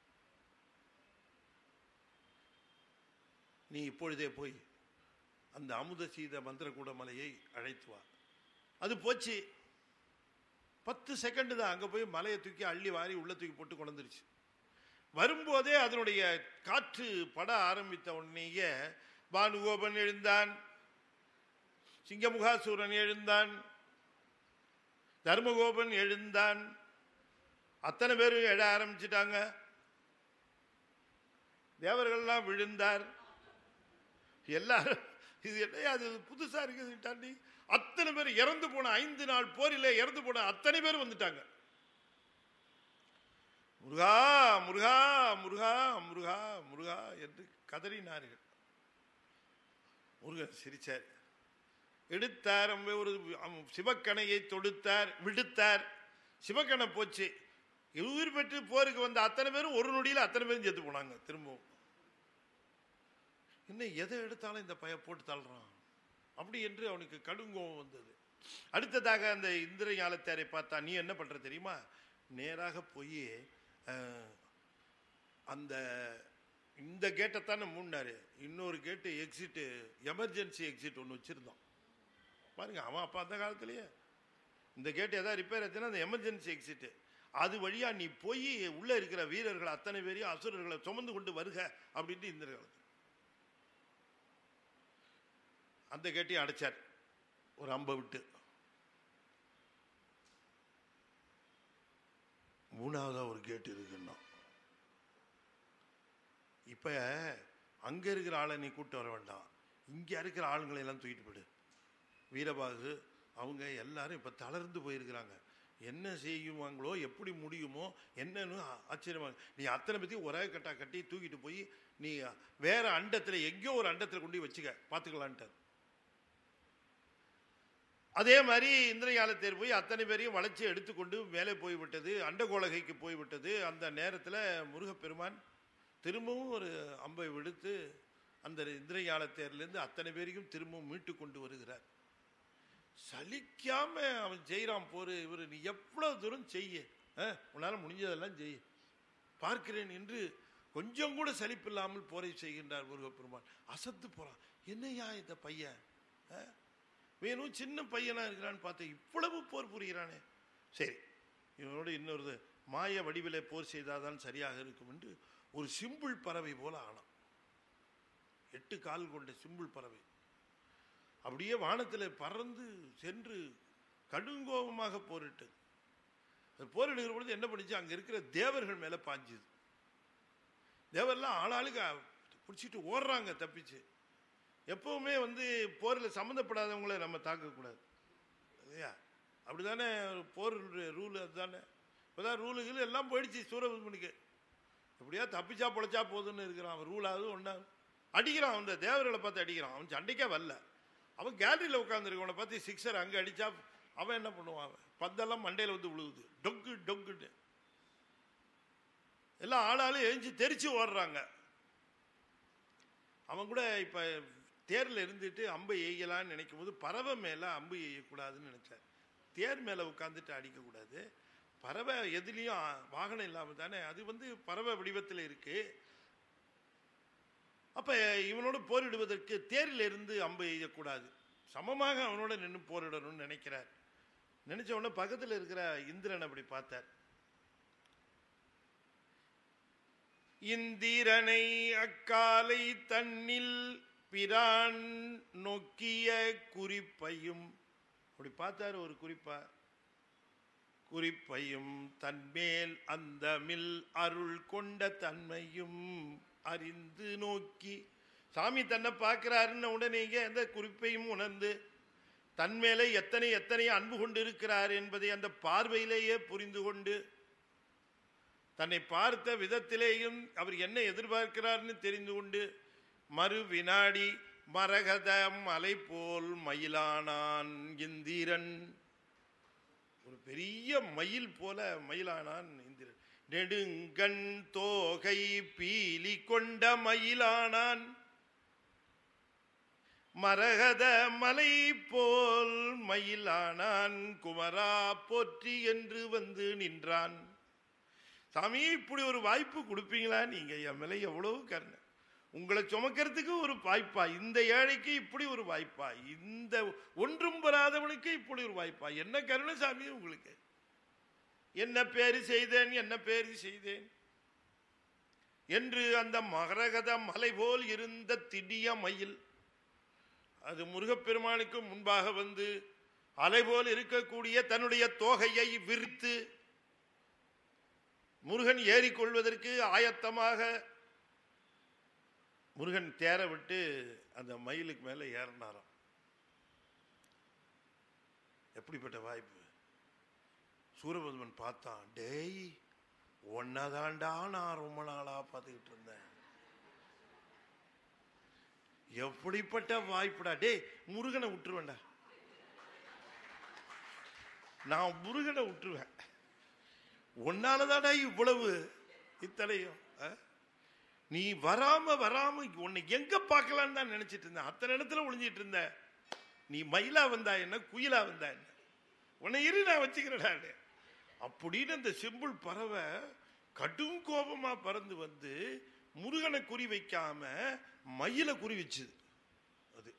நீ இப்பொழுதே போய் அந்த அமுத சீத மந்திரக்கூட மலையை அழைத்து வா அது போச்சு பத்து செகண்ட் தான் அங்க போய் மலையை தூக்கி அள்ளி வாரி உள்ள தூக்கி போட்டு கொண்டுருச்சு வரும்போதே அதனுடைய காற்று பட ஆரம்பித்த உடனேயே பானுகோபன் எழுந்தான் சிங்கமுகாசூரன் எழுந்தான் தர்மகோபன் எழுந்தான் அத்தனை பேரும் எழ ஆரம்பிச்சிட்டாங்க தேவர்கள்லாம் விழுந்தார் எல்லாரும் இது என்ன அது புதுசா இருக்குது தாண்டி அத்தனை பேர் இறந்து போன ஐந்து நாள் போரிலே இறந்து போன அத்தனை பேர் வந்துட்டாங்க முருகா முருகா முருகா முருகா முருகா என்று கதறினார்கள் முருகன் சிரிச்சார் எடுத்தார் அம்ப ஒரு அம் சிவக்கணையை தொடுத்தார் விடுத்தார் சிவக்கணை போச்சு உயிர் பெற்று போருக்கு வந்த அத்தனை பேரும் ஒரு நொடியில் அத்தனை பேரும் செத்து போனாங்க திரும்பவும் இன்னும் எதை எடுத்தாலும் இந்த பைய போட்டு தள்ளுறான் அப்படி என்று அவனுக்கு கடுங்கோபம் வந்தது அடுத்ததாக அந்த இந்திர ஞாலத்தாரை பார்த்தா நீ என்ன பண்ற தெரியுமா நேராக போய் அஹ், அந்த இந்த கேட்டை தானே மூடினாரு இன்னொரு கேட்டு எக்ஸிட்டு எமர்ஜென்சி எக்ஸிட் ஒன்று வச்சிருந்தோம் பாருங்க அவன் அப்போ அந்த காலத்திலேயே இந்த கேட் ஏதாவது ரிப்பேர் ஆச்சுன்னா அந்த எமர்ஜென்சி எக்ஸிட்டு அது வழியா நீ போய் உள்ள இருக்கிற வீரர்கள் அத்தனை பேரையும் அசுரர்களை சுமந்து கொண்டு வருக அப்படின்ட்டு இந்த காலத்தில் அந்த கேட்டையும் அடைச்சார் ஒரு அம்பை விட்டு மூணாவதா ஒரு கேட் இருக்குன்னா இப்ப அங்க இருக்கிற ஆளை நீ கூட்டு வர வேண்டாம் இங்க இருக்கிற ஆளுங்களை எல்லாம் தூக்கிட்டு போயிடு வீரபாகு அவங்க எல்லாரும் இப்ப தளர்ந்து போயிருக்கிறாங்க என்ன செய்யுவாங்களோ எப்படி முடியுமோ என்னன்னு ஆ- ஆச்சரியமா நீ அத்தனை பத்தி ஒரே கட்டா கட்டி தூக்கிட்டு போய் நீ வேற அண்டத்துல எங்கேயோ ஒரு அண்டத்துல கொண்டு போய் வச்சுக்க பாத்துக்கலான்ட்டார் அதே மாதிரி இந்திரயாலத்தேர் போய் அத்தனை பேரையும் வளைச்சி எடுத்துக்கொண்டு மேலே போய்விட்டது அண்டகோலகைக்கு போய்விட்டது அந்த நேரத்தில் முருகப்பெருமான் திரும்பவும் ஒரு அம்பை விடுத்து அந்த இந்திரயாலத்தேர்லேருந்து அத்தனை பேரையும் திரும்பவும் மீட்டு கொண்டு வருகிறார் சலிக்காம அவன் செய்கிறான் போரு இவர் நீ எவ்வளவு தூரம் செய்ய அஹ், உன்னால முடிஞ்சதெல்லாம் செய்ய பார்க்கிறேன் என்று கொஞ்சம் கூட சலிப்பில்லாமல் போரை செய்கின்றார் முருகப்பெருமான் அசத்து போறான் என்னையா இந்த பையன் அஹ்? வேணும் சின்ன பையனா இருக்கிறான்னு பார்த்தேன் இவ்வளவு போர் புரிகிறானே சரி இவனோட இன்னொரு மாய வடிவிலே போர் செய்தாதான் சரியாக இருக்கும் என்று ஒரு சிம்பிள் பறவை போல ஆனான் எட்டு கால் கொண்ட சிம்பிள் பறவை அப்படியே வானத்தில் பறந்து சென்று கடுங்கோபமாக போரிட்டது அது போரிடுகிற பொழுது என்ன பண்ணிச்சு அங்க இருக்கிற தேவர்கள் மேல பாஞ்சுது தேவர்லாம் ஆளாளுக்கு பிடிச்சிட்டு ஓடுறாங்க தப்பிச்சு எப்பவுமே வந்து போரில் சம்மந்தப்படாதவங்கள நம்ம தாக்கக்கூடாது இல்லையா அப்படிதானே போர் ரூல் அதுதானே இப்போதான் ரூலுகள் எல்லாம் போயிடுச்சு சூரபத்மனுக்கு எப்படியா தப்பிச்சா பொழைச்சா போதுன்னு இருக்கிறான் அவன் ரூலாவது ஒன்றா அடிக்கிறான் அந்த தேவர்களை பார்த்து அடிக்கிறான் அவன் சண்டைக்கே வரல அவன் கேலரியில் உட்காந்துருக்கவனை பார்த்து சிக்ஸர் அங்கே அடிச்சா அவன் என்ன பண்ணுவான் அவன் பந்தெல்லாம் மண்டையில் வந்து விழுகுது டொக்கு டொக்குன்னு எல்லாம் ஆளாலும் எழுஞ்சி தெரிச்சு ஓடுறாங்க அவன் கூட இப்போ தேரில் இருந்துட்டு அம்பை எய்யலான்னு நினைக்கும் போது பறவை மேலே அம்பு எய்யக்கூடாதுன்னு நினைச்சார் தேர் மேலே உட்காந்துட்டு அடிக்கக்கூடாது பறவை எதுலேயும் வாகனம் இல்லாமல் தானே அது வந்து பறவை வடிவத்தில் இருக்கு அப்ப இவனோடு போரிடுவதற்கு தேரில் இருந்து அம்பு எய்யக்கூடாது சமமாக அவனோட நின்று போரிடணும்னு நினைக்கிறார் நினைச்ச உடனே பக்கத்தில் இருக்கிற இந்திரன் அப்படி பார்த்தார் இந்திரனை அக்காலை தன்னில் பிரான் நோக்கிய குறிப்பையும் அப்படி பார்த்தார் ஒரு குறிப்பா குறிப்பையும் தன்மேல் அந்த மில் அருள் கொண்ட தன்மையும் அறிந்து நோக்கி சாமி தன்னை பார்க்கிறாருன்னு உடனே அந்த குறிப்பையும் உணர்ந்து தன்மேலே எத்தனை எத்தனை அன்பு கொண்டு இருக்கிறார் என்பதை அந்த பார்வையிலேயே புரிந்து கொண்டு தன்னை பார்த்த விதத்திலேயும் அவர் என்ன எதிர்பார்க்கிறார்னு தெரிந்து கொண்டு மறு வினாடி மரகத மலை போல் மயிலானான் இந்திரன் ஒரு பெரிய மயில் போல மயிலானான் இந்திரன் நெடுங்கண் தோகை பீலி கொண்ட மயிலானான் மரகத மலை போல் மயிலானான் குமரா போற்றி என்று வந்து நின்றான் சாமி இப்படி ஒரு வாய்ப்பு கொடுப்பீங்களா நீங்க என் மேல எவ்வளவு கருணை உங்களை சுமக்கிறதுக்கு ஒரு வாய்ப்பா இந்த ஏழைக்கு இப்படி ஒரு வாய்ப்பா இந்த ஒன்றும் பெறாதவனுக்கு இப்படி ஒரு வாய்ப்பா என்ன கருணை சாமி உங்களுக்கு என்ன பேரு செய்தேன் என்ன பேரு செய்தேன் என்று அந்த மகரகத மலை போல் இருந்த திடிய மயில் அது முருகப்பெருமானுக்கு முன்பாக வந்து அலை போல் இருக்கக்கூடிய தன்னுடைய தோகையை விரித்து முருகன் ஏறிக்கொள்வதற்கு ஆயத்தமாக முருகன் தேர விட்டு அந்த மயிலுக்கு மேல ஏறினாராம் எப்படிப்பட்ட வாய்ப்பு சூரபத்மன் பார்த்தான் டேய் ஒன்னதாண்டா நான் ரொம்ப நாளா பார்த்துக்கிட்டு இருந்தேன் எப்படிப்பட்ட வாய்ப்புடா டேய் முருகனை விட்டுருவேன்டா நான் முருகனை விட்டுருவேன் உன்னாலதாடா இவ்வளவு இத்தனையும் ஆ? நீ வராம வராம உன்னை எங்க பார்க்கலான்னு தான் நினைச்சிட்டு இருந்தேன் அத்தனை இடத்துல ஒளிஞ்சிட்டு இருந்த நீ மயிலா வந்தா என்ன குயிலா வந்தா என்ன உன்னை இரு நான் வச்சுக்கிறேன் அப்படின்னு அந்த சிம்பிள் பறவை கடும் கோபமா பறந்து வந்து முருகனை குறி வைக்காம மயிலை குறி வச்சுது அது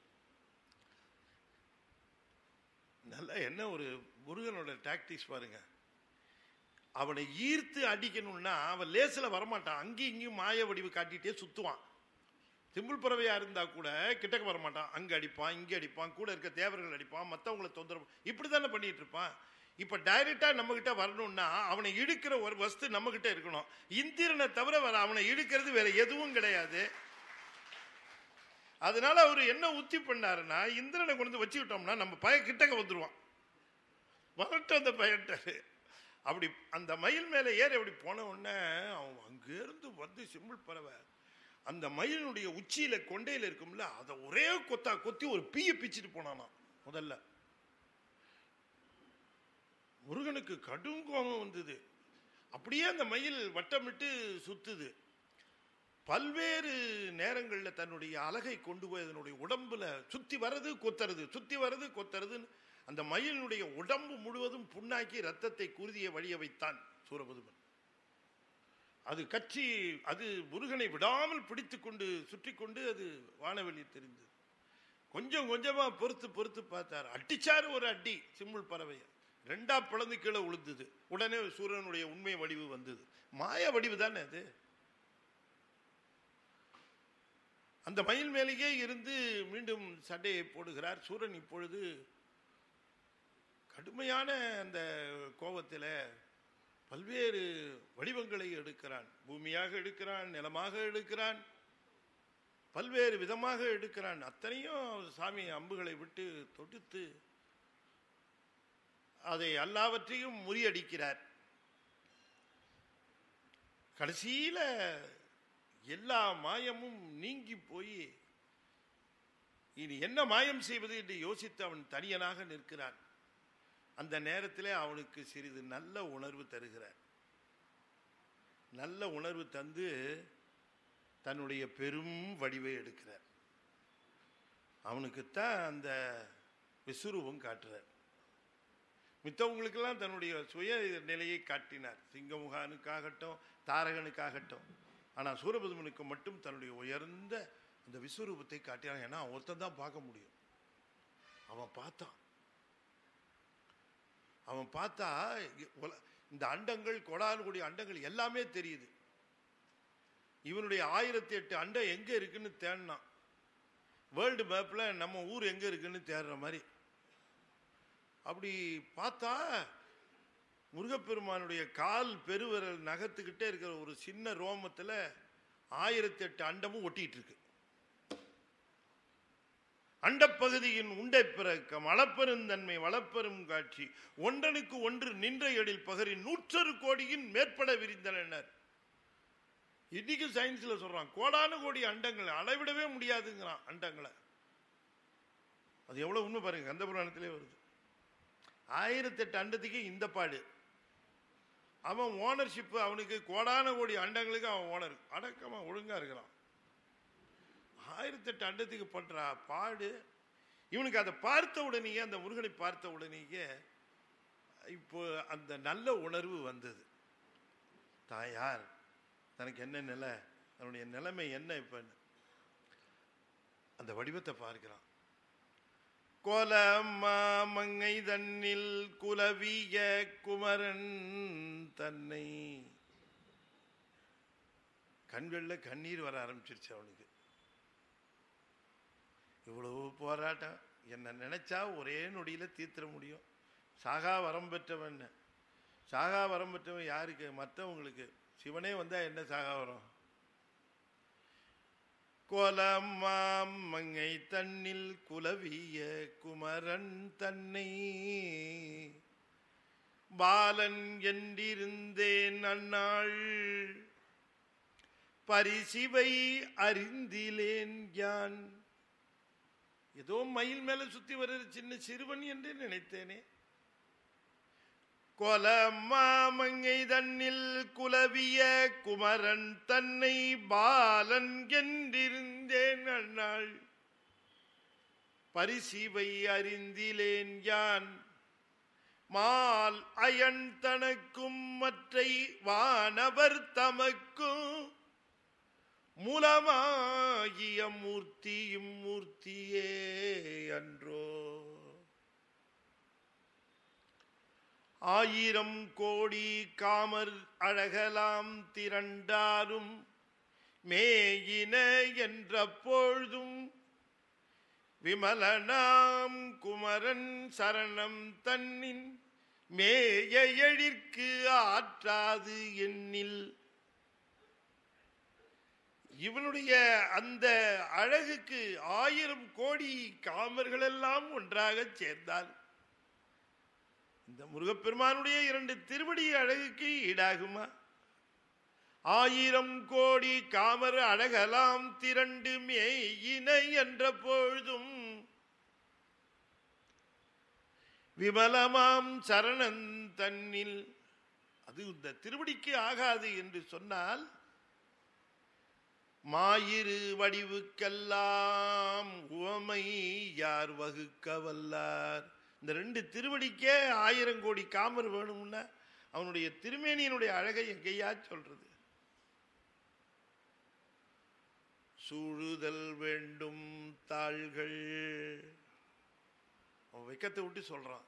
நல்லா என்ன ஒரு முருகனோட டாக்டிக்ஸ் பாருங்க அவனை ஈர்த்து அடிக்கணும்னா அவன் லேசில் வரமாட்டான் அங்கேயும் இங்கேயும் மாய வடிவு காட்டிட்டே சுத்துவான் சிம்பிள் பறவையா இருந்தா கூட கிட்டக்க வரமாட்டான் அங்க அடிப்பான் இங்க அடிப்பான் கூட இருக்க தேவர்கள் அடிப்பான் மற்றவங்களை தொந்தரவு இப்படி தானே பண்ணிட்டு இருப்பான் இப்ப டைரக்டா நம்ம கிட்ட வரணும்னா அவனை இழுக்கிற ஒரு வஸ்து நம்ம கிட்ட இருக்கணும் இந்திரனை தவிர வேற அவனை இழுக்கிறது வேற எதுவும் கிடையாது அதனால அவர் என்ன உத்தி பண்ணாருன்னா இந்திரனை கொண்டு வந்து வச்சுக்கிட்டோம்னா நம்ம பய கிட்டக்க வந்துருவான் வரட்டும் அந்த பயன்ட்டாரு அப்படி அந்த மயில் மேலே ஏறி அப்படி போன உடனே அவன் அங்கேருந்து வந்து சிம்பிள் பறவை அந்த மயிலினுடைய உச்சியில கொண்டையில இருக்கும்ல அதை ஒரே கொத்தா கொத்தி ஒரு பீய பிச்சுட்டு போனானாம் முதல்ல முருகனுக்கு கடும் கோபம் வந்தது அப்படியே அந்த மயில் வட்டமிட்டு சுத்துது பல்வேறு நேரங்களில் தன்னுடைய அழகை கொண்டு போய் அதனுடைய உடம்புல சுத்தி வர்றது கொத்துறது சுத்தி வர்றது கொத்துறதுன்னு அந்த மயிலினுடைய உடம்பு முழுவதும் புண்ணாக்கி ரத்தத்தை குருதியை வழிய வைத்தான் சூரபதுமன் அது கட்சி அது முருகனை விடாமல் பிடித்து கொண்டு சுற்றி கொண்டு அது வானவெளி தெரிந்தது கொஞ்சம் கொஞ்சமா பொறுத்து பொறுத்து பார்த்தார் அடிச்சாரு ஒரு அடி சிம்முள் பறவைய ரெண்டா பிளந்து கீழே உளுந்தது உடனே சூரியனுடைய உண்மை வடிவு வந்தது மாய வடிவு தானே அது அந்த மயில் மேலேயே இருந்து மீண்டும் சண்டையை போடுகிறார் சூரன் இப்பொழுது கடுமையான அந்த கோபத்தில் பல்வேறு வடிவங்களை எடுக்கிறான் பூமியாக எடுக்கிறான் நிலமாக எடுக்கிறான் பல்வேறு விதமாக எடுக்கிறான் அத்தனையும் சாமி அம்புகளை விட்டு தொடுத்து அதை எல்லாவற்றையும் முறியடிக்கிறார் கடைசியில எல்லா மாயமும் நீங்கி போய் இனி என்ன மாயம் செய்வது என்று யோசித்து அவன் தனியனாக நிற்கிறான் அந்த நேரத்திலே அவனுக்கு சிறிது நல்ல உணர்வு தருகிறார் நல்ல உணர்வு தந்து தன்னுடைய பெரும் வடிவை எடுக்கிறார் அவனுக்குத்தான் அந்த விஸ்வரூபம் காட்டுறார் மித்தவங்களுக்கெல்லாம் தன்னுடைய சுய நிலையை காட்டினார் சிங்கமுகானுக்காகட்டும் தாரகனுக்காகட்டும் ஆனால் சூரபதுமனுக்கு மட்டும் தன்னுடைய உயர்ந்த அந்த விஸ்வரூபத்தை காட்டினான் ஏன்னா அவன் ஒருத்தன் தான் பார்க்க முடியும் அவன் பார்த்தான் அவன் பார்த்தா உல- இந்த அண்டங்கள் கொடானு கூடிய அண்டங்கள் எல்லாமே தெரியுது இவனுடைய ஆயிரத்தி எட்டு அண்டம் எங்க இருக்குன்னு தேடினான் வேர்ல்டு மேப்ல நம்ம ஊர் எங்க இருக்குன்னு தேடுற மாதிரி அப்படி பார்த்தா முருகப்பெருமானுடைய கால் பெருவிரல் நகத்துக்கிட்டே இருக்கிற ஒரு சின்ன ரோமத்துல ஆயிரத்தி எட்டு அண்டமும் ஒட்டிட்டு இருக்கு அண்டப்பகுதியின் உண்டை பிறக்கம் அளப்பெருந்தன்மை வளப்பெரும் காட்சி ஒன்றனுக்கு ஒன்று நின்ற எழில் பகரி நூற்றொரு கோடியின் மேற்பட விரிந்தனர் இன்னைக்கு சயின்ஸ்ல சொல்றான் கோடானு கோடி அண்டங்கள் அளவிடவே முடியாதுங்கிறான் அண்டங்களை அது எவ்வளவு உண்மை பாருங்க கந்த புராணத்திலே வருது ஆயிரத்தெட்டு அண்டத்துக்கு இந்த பாடு அவன் ஓனர்ஷிப் அவனுக்கு கோடான கோடி அண்டங்களுக்கு அவன் ஓனர் அடக்கமா ஒழுங்கா இருக்கிறான் ஆயிரத்தெட்டு அண்டத்துக்கு பண்ற பாடு இவனுக்கு அதை பார்த்த உடனேயே அந்த முருகனை பார்த்த உடனேயே இப்போ அந்த நல்ல உணர்வு வந்தது தாயார் தனக்கு என்ன நிலை தன்னுடைய நிலைமை என்ன இப்ப அந்த வடிவத்தை பார்க்கிறான் கோல மாமங்கை தன்னில் குலவிய குமரன் தன்னை கண்கள்ல கண்ணீர் வர ஆரம்பிச்சிருச்சு அவனுக்கு இவ்வளவு போராட்டம் என்ன நினைச்சா ஒரே நொடியில தீர்த்திட முடியும் சாகா வரம் பெற்றவன் சாகா வரம் பெற்றவன் யாருக்கு மற்றவங்களுக்கு சிவனே வந்தா என்ன சாகா வரம் கோலமாம் மங்கை தன்னில் குலவிய குமரன் தன்னை பாலன் என்றிருந்தேன் அந்நாள் பரிசிவை அறிந்திலேன் யான் ஏதோ மயில் மேல சுத்தி வருகிற சின்ன சிறுவன் என்று நினைத்தேனே கொலமாமங்கை தன்னில் குலவிய குமரன் தன்னை பாலன் என்றிருந்தேன் அந்நாள் பரிசிவை அறிந்திலேன் யான் மால் அயன் தனக்கும் மற்றை வானவர் தமக்கும் மூலமாகிய மூர்த்தியும் மூர்த்தியே அன்றோ ஆயிரம் கோடி காமர் அழகலாம் திரண்டாரும் மேயின என்ற பொழுதும் விமலனாம் குமரன் சரணம் தன்னின் மேய எழிற்கு ஆற்றாது எண்ணில் இவனுடைய அந்த அழகுக்கு ஆயிரம் கோடி காமர்கள் எல்லாம் ஒன்றாக சேர்ந்தால் இந்த முருகப்பெருமானுடைய இரண்டு திருவடி அழகுக்கு ஈடாகுமா ஆயிரம் கோடி காமர் அழகலாம் திரண்டு மேயினை என்ற பொழுதும் விமலமாம் சரணன் தன்னில் அது இந்த திருவடிக்கு ஆகாது என்று சொன்னால் மாயிரு வடிவுக்கெல்லாம் உவமை யார் வகுக்க வல்லார் இந்த ரெண்டு திருவடிக்கே ஆயிரம் கோடி காமர் வேணும்னா அவனுடைய திருமேனியினுடைய அழகை எங்கேயா சொல்றது சூழுதல் வேண்டும் தாள்கள் அவன் வெக்கத்தை விட்டு சொல்றான்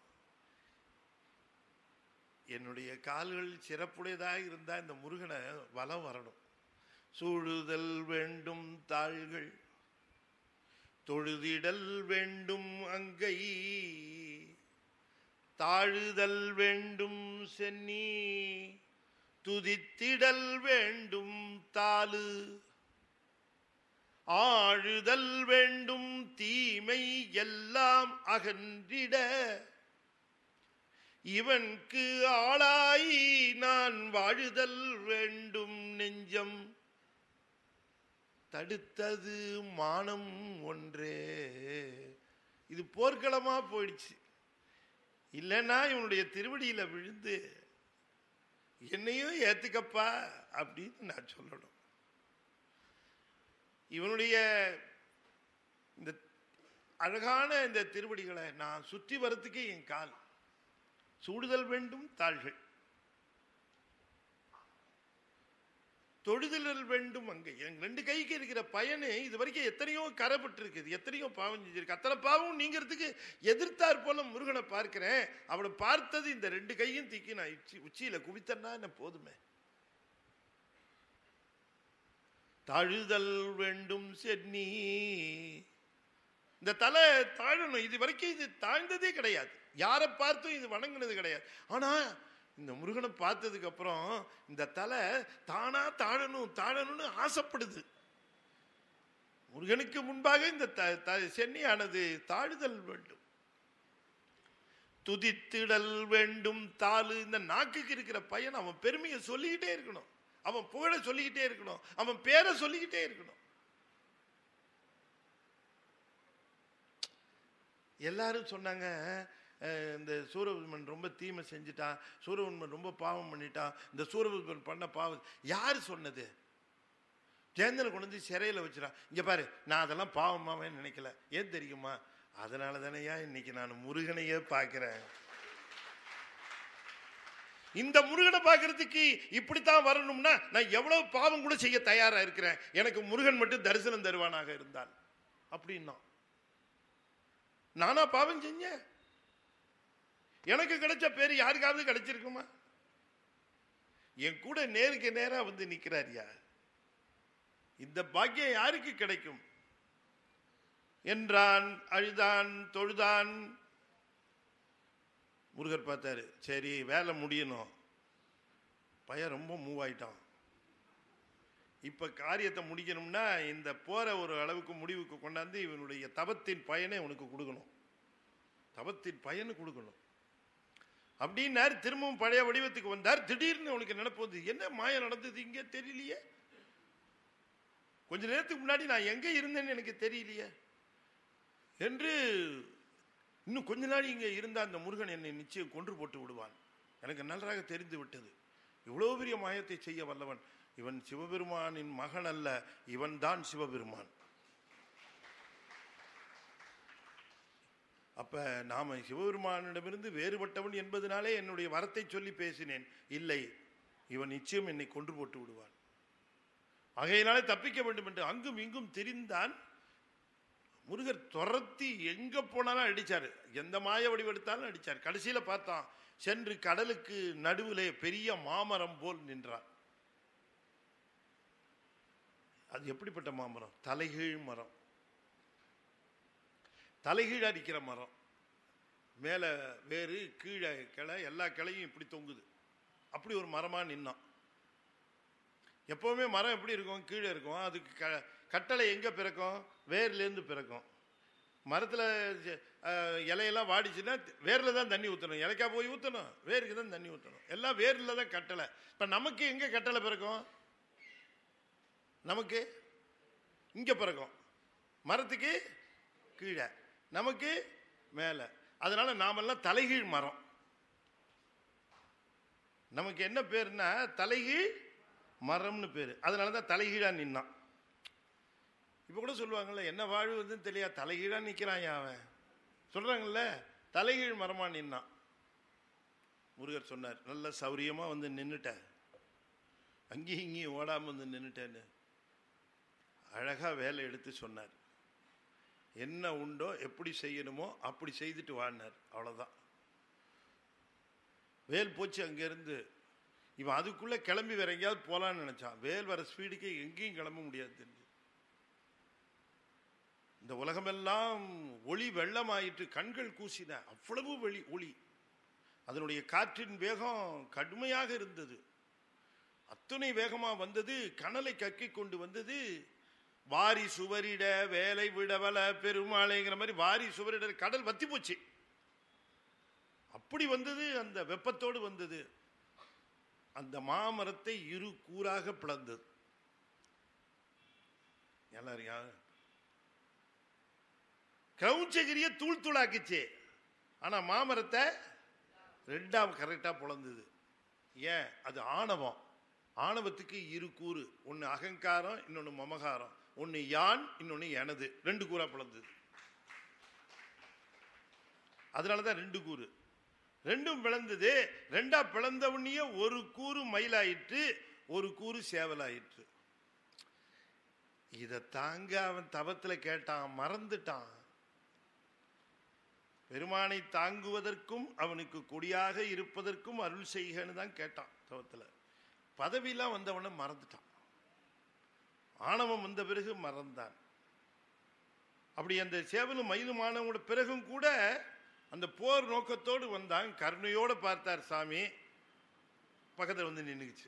என்னுடைய கால்கள் சிறப்புடையதாக இருந்தா இந்த முருகனை வலம் வரணும் சூழுதல் வேண்டும் தாள்கள் தொழுதிடல் வேண்டும் அங்கை தாழுதல் வேண்டும் சென்னி துதித்திடல் வேண்டும் தாளு ஆழுதல் வேண்டும் தீமை எல்லாம் அகன்றிட இவன்க்கு ஆளாய் நான் வாழுதல் வேண்டும் நெஞ்சம் தடுத்தது மானம் ஒன்றே இது போர்க்களமா போயிடுச்சு இல்லைன்னா இவனுடைய திருவடியில விழுந்து என்னையும் ஏத்துக்கப்பா அப்படின்னு நான் சொல்லணும் இவனுடைய இந்த அழகான இந்த திருவடிகளை நான் சுற்றி வரத்துக்கு என் கால் சூடுதல் வேண்டும் தாள்கள் தொழுதல் வேண்டும் அங்கே என் ரெண்டு கைக்கு இருக்கிற பயனு இது வரைக்கும் எத்தனையோ கரைப்பட்டு இருக்குது எத்தனையோ பாவம் செஞ்சிருக்கு அத்தனை பாவம் நீங்கிறதுக்கு எதிர்த்தாற் போல முருகனை பார்க்கிறேன் அவனை பார்த்தது இந்த ரெண்டு கையும் தூக்கி நான் உச்சி உச்சியில குவித்தன்னா என்ன போதுமே தாழுதல் வேண்டும் சென்னி இந்த தலை தாழணும் இது வரைக்கும் இது தாழ்ந்ததே கிடையாது யாரை பார்த்தும் இது வணங்கினது கிடையாது ஆனா இந்த முருகனை பார்த்ததுக்கு அப்புறம் இந்த தலை தானா தாழணும் தாழணும்னு ஆசைப்படுது முருகனுக்கு முன்பாக இந்த த- த- சென்னியானது தாழுதல் வேண்டும் துதித்திடல் வேண்டும் தாளு இந்த நாக்குக்கு இருக்கிற பையன் அவன் பெருமையை சொல்லிக்கிட்டே இருக்கணும் அவன் புகழ சொல்லிக்கிட்டே இருக்கணும் அவன் பேரை சொல்லிக்கிட்டே இருக்கணும் எல்லாரும் சொன்னாங்க அஹ், இந்த சூரபத்மன் ரொம்ப தீமை செஞ்சுட்டான் சூரபத்மன் ரொம்ப பாவம் பண்ணிட்டான் இந்த சூரபத்மன் பண்ண பாவம் யார் சொன்னது ஜெயந்தனை கொண்டு வந்து சிறையில் வச்சிடான் இங்க பாரு நான் அதெல்லாம் பாவமாவே நினைக்கல ஏன் தெரியுமா அதனால தானேயா இன்னைக்கு நான் முருகனையே பார்க்கிறேன் இந்த முருகனை பார்க்கறதுக்கு இப்படித்தான் வரணும்னா நான் எவ்வளவு பாவம் கூட செய்ய தயாரா இருக்கிறேன் எனக்கு முருகன் மட்டும் தரிசனம் தருவானாக இருந்தால் அப்படின்னா நானா பாவம் செஞ்சேன் எனக்கு கிடைச்ச பேர் யாருக்காவது கிடைச்சிருக்குமா என் கூட நேருக்கு நேரா வந்து நிக்கிறாரியா இந்த பாக்கியம் யாருக்கு கிடைக்கும் என்றான் அழுதான் தொழுதான் முருகர் பார்த்தாரு சரி வேலை முடியணும் பையன் ரொம்ப மூவ் ஆயிட்டான் இப்ப காரியத்தை முடிக்கணும்னா இந்த போற ஒரு அளவுக்கு முடிவுக்கு கொண்டாந்து இவனுடைய தபத்தின் பயனை உனக்கு கொடுக்கணும் தபத்தின் பயனை கொடுக்கணும் அப்படின்னாரு திரும்பவும் பழைய வடிவத்துக்கு வந்தார் திடீர்னு உனக்கு நினைப்பு வந்து என்ன மாயம் நடந்தது இங்க தெரியலையே கொஞ்ச நேரத்துக்கு முன்னாடி நான் எங்க இருந்தேன்னு எனக்கு தெரியலையே என்று இன்னும் கொஞ்ச நாள் இங்க இருந்த அந்த முருகன் என்னை நிச்சயம் கொன்று போட்டு விடுவான் எனக்கு நன்றாக தெரிந்து விட்டது இவ்வளவு பெரிய மாயத்தை செய்ய வல்லவன் இவன் சிவபெருமானின் மகன் அல்ல இவன் தான் சிவபெருமான் அப்ப நாம சிவபெருமானிடமிருந்து வேறுபட்டவன் என்பதனாலே என்னுடைய வரத்தை சொல்லி பேசினேன் இல்லை இவன் நிச்சயம் என்னை கொன்று போட்டு விடுவான் ஆகையினாலே தப்பிக்க வேண்டும் என்று அங்கும் இங்கும் தெரிந்தான் முருகர் துரத்தி எங்க போனாலும் அடிச்சாரு எந்த மாய வடிவெடுத்தாலும் அடிச்சார் கடைசியில பார்த்தான் சென்று கடலுக்கு நடுவிலே பெரிய மாமரம் போல் நின்றான் அது எப்படிப்பட்ட மாமரம் தலைகீழ் மரம் தலைகீழ அடிக்கிற மரம் மேல வேறு கீழே கிளை எல்லா கிளையும் இப்படி தொங்குது அப்படி ஒரு மரமா நின்னான் எப்பவுமே மரம் எப்படி இருக்கும் கீழே இருக்கும் அதுக்கு க கட்டளை எங்க பிறக்கும் வேர்லேருந்து பிறக்கும் மரத்துல அஹ், இலையெல்லாம் வாடிச்சுன்னா வேர்ல தான் தண்ணி ஊற்றணும் இலைக்கா போய் ஊற்றணும் வேருக்கு தான் தண்ணி ஊற்றணும் எல்லாம் வேர்ல தான் கட்டளை இப்ப நமக்கு எங்க கட்டளை பிறக்கும் நமக்கு இங்க பிறக்கும் மரத்துக்கு கீழே நமக்கு மேலே அதனால நாமெல்லாம் தலைகீழ் மரம் நமக்கு என்ன பேருன்னா தலைகீழ் மரம்னு பேரு அதனால தான் தலைகீழா நின்னான் இப்போ கூட சொல்லுவாங்கல்ல என்ன வாழ்வுன்னு தெரியாது தலைகீழா நிக்கிறான் அவன் சொல்றாங்கல்ல தலைகீழ் மரமா நின்னான் முருகர் சொன்னார் நல்ல சௌரியமா வந்து நின்னுட்ட அங்கேயும் இங்கேயும் ஓடாம வந்து நின்னுட்டேன்னு அழகா வேலை எடுத்து சொன்னார் என்ன உண்டோ எப்படி செய்யணுமோ அப்படி செய்துட்டு வாடினார் அவ்வளவுதான் வேல் போச்சு அங்கேருந்து இவன் அதுக்குள்ள கிளம்பி வேற எங்கேயாவது போலான்னு நினைச்சான் வேல் வர ஸ்பீடுக்கு எங்கேயும் கிளம்ப முடியாது தெரிஞ்சு இந்த உலகமெல்லாம் ஒளி வெள்ளமாயிற்று கண்கள் கூசின அவ்வளவு வெளி ஒளி அதனுடைய காற்றின் வேகம் கடுமையாக இருந்தது அத்துணை வேகமா வந்தது கனலை கக்கி கொண்டு வந்தது வாரி சுவரிட வேலை விடவல பெருமாளைங்கிற மாதிரி வாரி சுவரிட கடல் வத்தி போச்சு அப்படி வந்தது அந்த வெப்பத்தோடு வந்தது அந்த மாமரத்தை இரு கூறாக பிளந்தது எல்லாரும் யாரு கிரௌஞ்சகிரிய தூள் தூளாக்குச்சு ஆனா மாமரத்தை ரெண்டா கரெக்டா பிளந்தது ஏன் அது ஆணவம் ஆணவத்துக்கு இரு கூறு ஒன்னு அகங்காரம் இன்னொன்னு மமகாரம் ஒன்னு யான் இன்னொன்னு எனது ரெண்டு கூறா பிளந்தது அதனாலதான் ரெண்டு கூறு ரெண்டும் பிளந்தது ரெண்டா பிளந்த உடனே ஒரு கூறு மயிலாயிற்று ஒரு கூறு சேவலாயிற்று இத தாங்க அவன் தவத்துல கேட்டான் மறந்துட்டான் பெருமானை தாங்குவதற்கும் அவனுக்கு கொடியாக இருப்பதற்கும் அருள் செய்கன்னு தான் கேட்டான் தவத்துல பதவியெல்லாம் வந்தவன மறந்துட்டான் ஆணவம் வந்த பிறகு மறந்தான் அப்படி அந்த சேவலும் மயிலும் ஆனவங்களோட பிறகும் கூட அந்த போர் நோக்கத்தோடு வந்தான் கருணையோடு பார்த்தார் சாமி பக்கத்தில் வந்து நின்றுச்சு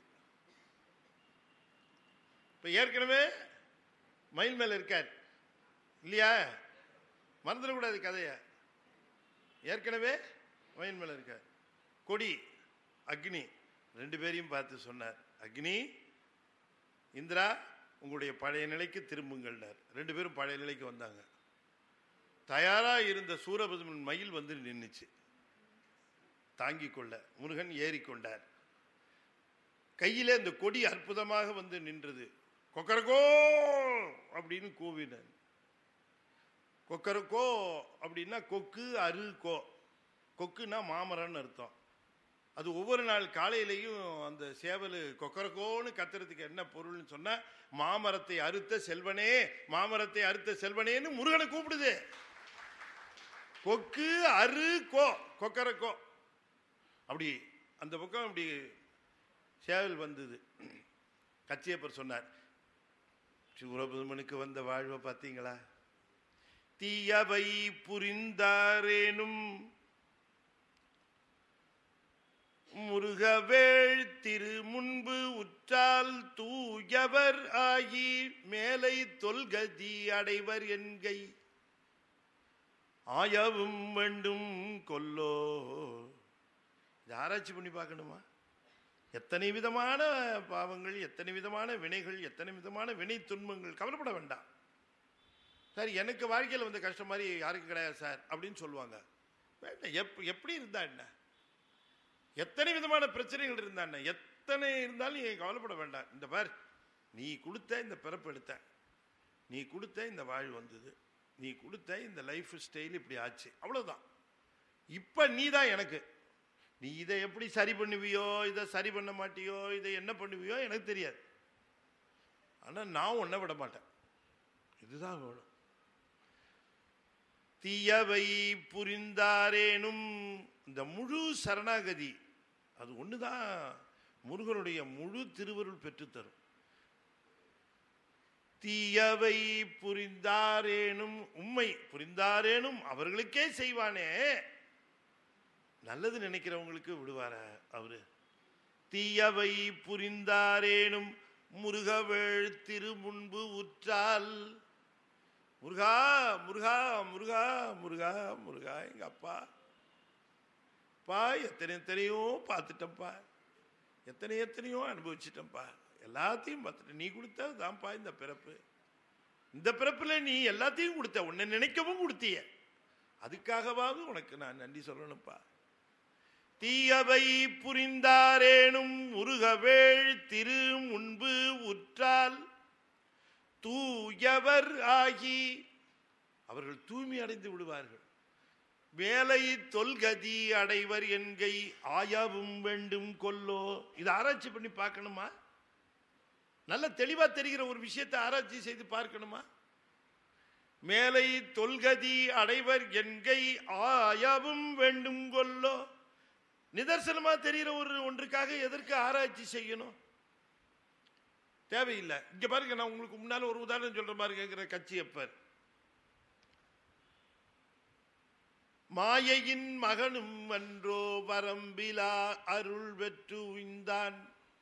இப்போ ஏற்கனவே மயில் மேல இருக்கார் இல்லையா மறந்துடக்கூடாது கதையை ஏற்கனவே மயில் மேல இருக்கார் கொடி அக்னி ரெண்டு பேரையும் பார்த்து சொன்னார் அக்னி இந்திரா உங்களுடைய பழைய நிலைக்கு திரும்புங்கள்னார் ரெண்டு பேரும் பழைய நிலைக்கு வந்தாங்க தயாரா இருந்த சூரபதுமன் மயில் வந்து நின்னுச்சு தாங்கிக் கொள்ள முருகன் ஏறிக்கொண்டார் கையிலே இந்த கொடி அற்புதமாக வந்து நின்றது கொக்கரக்கோ அப்படின்னு கூவினார் கொக்கரக்கோ அப்படின்னா கொக்கு அரு கோ கொக்குன்னா மாமரம்னு அர்த்தம் அது ஒவ்வொரு நாள் காலையிலையும் அந்த சேவல் கொக்கரக்கோன்னு கத்துறதுக்கு என்ன பொருள்னு சொன்னா மாமரத்தை அறுத்த செல்வனே மாமரத்தை அறுத்த செல்வனேன்னு முருகனை கூப்பிடுது கொக்கு அரு கோ கொக்கரக்கோ அப்படி அந்த பக்கம் அப்படி சேவல் வந்தது கச்சியப்பர் சொன்னார் சூரபதுமனுக்கு வந்த வாழ்வை பார்த்தீங்களா தீயவை புரிந்தாரேனும் முருகவேள் திரு முன்பு உற்றால் தூயவர் ஆகி மேலை தொல்கதி அடைவர் என்கை ஆயவும் வேண்டும் கொல்லோ இது ஆராய்ச்சி பண்ணி பார்க்கணுமா எத்தனை விதமான பாவங்கள் எத்தனை விதமான வினைகள் எத்தனை விதமான வினை துன்பங்கள் கவலைப்பட வேண்டாம் சார் எனக்கு வாழ்க்கையில் வந்த கஷ்டம் மாதிரி யாருக்கும் கிடையாது சார் அப்படின்னு சொல்லுவாங்க வேண்டாம் எப் எப்படி இருந்தா என்ன எத்தனை விதமான பிரச்சனைகள் இருந்தா என்ன எத்தனை இருந்தாலும் நீ கவலைப்பட வேண்டாம் இந்த பார் நீ கொடுத்த இந்த பிறப்பு எடுத்த நீ கொடுத்த இந்த வாழ் வந்தது நீ கொடுத்த இந்த லைஃப் ஸ்டைல் இப்படி ஆச்சு அவ்வளவுதான் இப்ப நீ தான் எனக்கு நீ இதை எப்படி சரி பண்ணுவியோ இதை சரி பண்ண மாட்டியோ இதை என்ன பண்ணுவியோ எனக்கு தெரியாது ஆனா நான் உன்னை விட மாட்டேன் இதுதான் வேணும் தீயவை புரிந்தாரேனும் இந்த முழு சரணாகதி அது ஒண்ணுதான் முருகனுடைய முழு திருவருள் பெற்றுத்தரும் தீயவை புரிந்தாரேனும் உண்மை புரிந்தாரேனும் அவர்களுக்கே செய்வானே நல்லது நினைக்கிறவங்களுக்கு விடுவார அவரு தீயவை புரிந்தாரேனும் முருகவேள் திரு முன்பு உற்றால் முருகா முருகா முருகா முருகா முருகா எங்க அப்பா பா எத்தனை எத்தனையோ பார்த்துட்டேன்ப்பா எத்தனை எத்தனையோ அனுபவிச்சிட்டேன்ப்பா எல்லாத்தையும் பார்த்துட்டு நீ கொடுத்தது தான்ப்பா இந்த பிறப்பு இந்த பிறப்புல நீ எல்லாத்தையும் கொடுத்த உன்னை நினைக்கவும் கொடுத்திய அதுக்காகவாவது உனக்கு நான் நன்றி சொல்லணும்ப்பா தீயவை புரிந்தாரேனும் முருகவேள் திரு முன்பு உற்றால் தூயவர் ஆகி அவர்கள் தூய்மை அடைந்து விடுவார்கள் வேலை தொல்கதி அடைவர் என்கை ஆயவும் வேண்டும் கொல்லோ இது ஆராய்ச்சி பண்ணி பார்க்கணுமா நல்ல தெளிவா தெரிகிற ஒரு விஷயத்தை ஆராய்ச்சி செய்து பார்க்கணுமா மேலை தொல்கதி அடைவர் என்கை ஆயவும் வேண்டும் கொல்லோ நிதர்சனமா தெரிகிற ஒரு ஒன்றுக்காக எதற்கு ஆராய்ச்சி செய்யணும் தேவையில்லை இங்க பாருங்க நான் உங்களுக்கு முன்னால ஒரு உதாரணம் சொல்ற மாதிரி கேட்கிற கட்சி எப்பர் மாயையின் மகனும் அன்றோ வரம்பிலா அருள் பெற்று உய்ந்தான்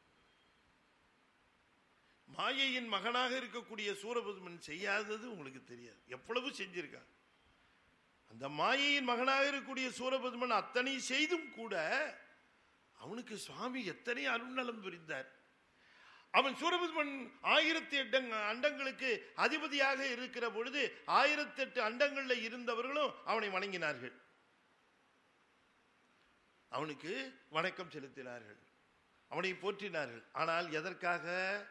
மாயையின் மகனாக இருக்கக்கூடிய சூரபதுமன் செய்யாதது உங்களுக்கு தெரியாது எவ்வளவு செஞ்சிருக்கான் அந்த மாயையின் மகனாக இருக்கக்கூடிய சூரபதுமன் அத்தனை செய்தும் கூட அவனுக்கு சுவாமி எத்தனை அருள்நலம் புரிந்தார் அவன் சூரபதுமன் ஆயிரத்தி எட்டு அண்டங்களுக்கு அதிபதியாக இருக்கிற பொழுது ஆயிரத்தி எட்டு அண்டங்கள்ல இருந்தவர்களும் அவனை வணங்கினார்கள் அவனுக்கு வணக்கம் செலுத்தினார்கள் அவனை போற்றினார்கள் ஆனால் எதற்காக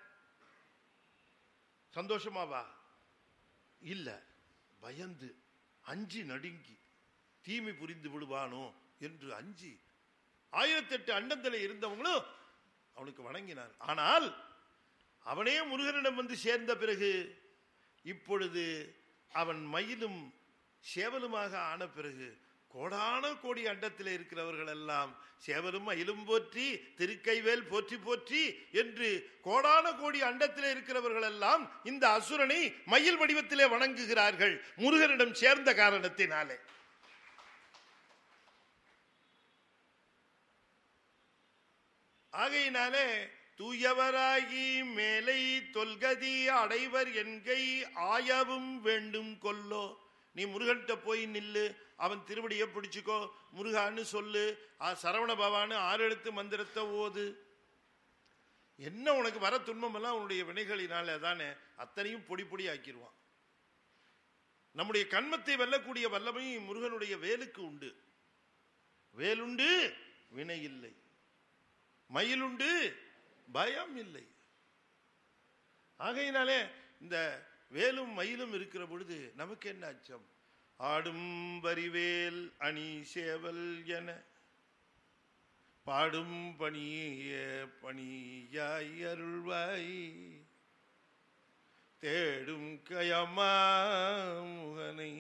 சந்தோஷமாவா இல்ல பயந்து அஞ்சி நடுங்கி தீமை புரிந்து விடுவானோ என்று அஞ்சி ஆயிரத்தி எட்டு அண்டத்தில் இருந்தவங்களும் அவனுக்கு வணங்கினார் ஆனால் அவனே முருகனிடம் வந்து சேர்ந்த பிறகு இப்பொழுது அவன் மயிலும் சேவலுமாக ஆன பிறகு கோடான கோடி அண்டத்தில் இருக்கிறவர்கள் எல்லாம் சேவலும் மயிலும் போற்றி திருக்கைவேல் போற்றி போற்றி என்று கோடான கோடி அண்டத்தில் இருக்கிறவர்கள் எல்லாம் இந்த அசுரனை மயில் வடிவத்திலே வணங்குகிறார்கள் முருகனிடம் சேர்ந்த காரணத்தினாலே ஆகையினாலே தூயவராகி மேலை தொல்கதி அடைவர் என்கை ஆயவும் வேண்டும் கொல்லோ நீ முருகன்கிட்ட போய் நில்லு அவன் திருவடியை பிடிச்சுக்கோ முருகான்னு சொல்லு ஆ, சரவண பவான்னு ஆறெழுத்து மந்திரத்தை ஓது என்ன உனக்கு வர துன்பமெல்லாம் உன்னுடைய வினைகளினால தானே அத்தனையும் பொடி பொடி ஆக்கிடுவான் நம்முடைய கண்மத்தை வெல்லக்கூடிய வல்லமை முருகனுடைய வேலுக்கு உண்டு வேலுண்டு வினை இல்லை மயிலுண்டு பயம் இல்லை ஆகையினாலே இந்த வேலும் மயிலும் இருக்கிற பொழுது நமக்கு என்ன அச்சம் ஆடும் வரிவேல் அணி சேவல் என பாடும் பணிய பணியாய் அருள்வாய் தேடும் கயமா முகனை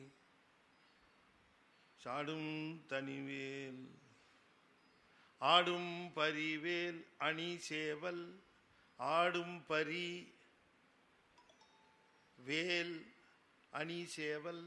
சாடும் தனிவேல் ஆடும் பரிவேல் அணி சேவல் ஆடும் பரி வேல் அணி சேவல்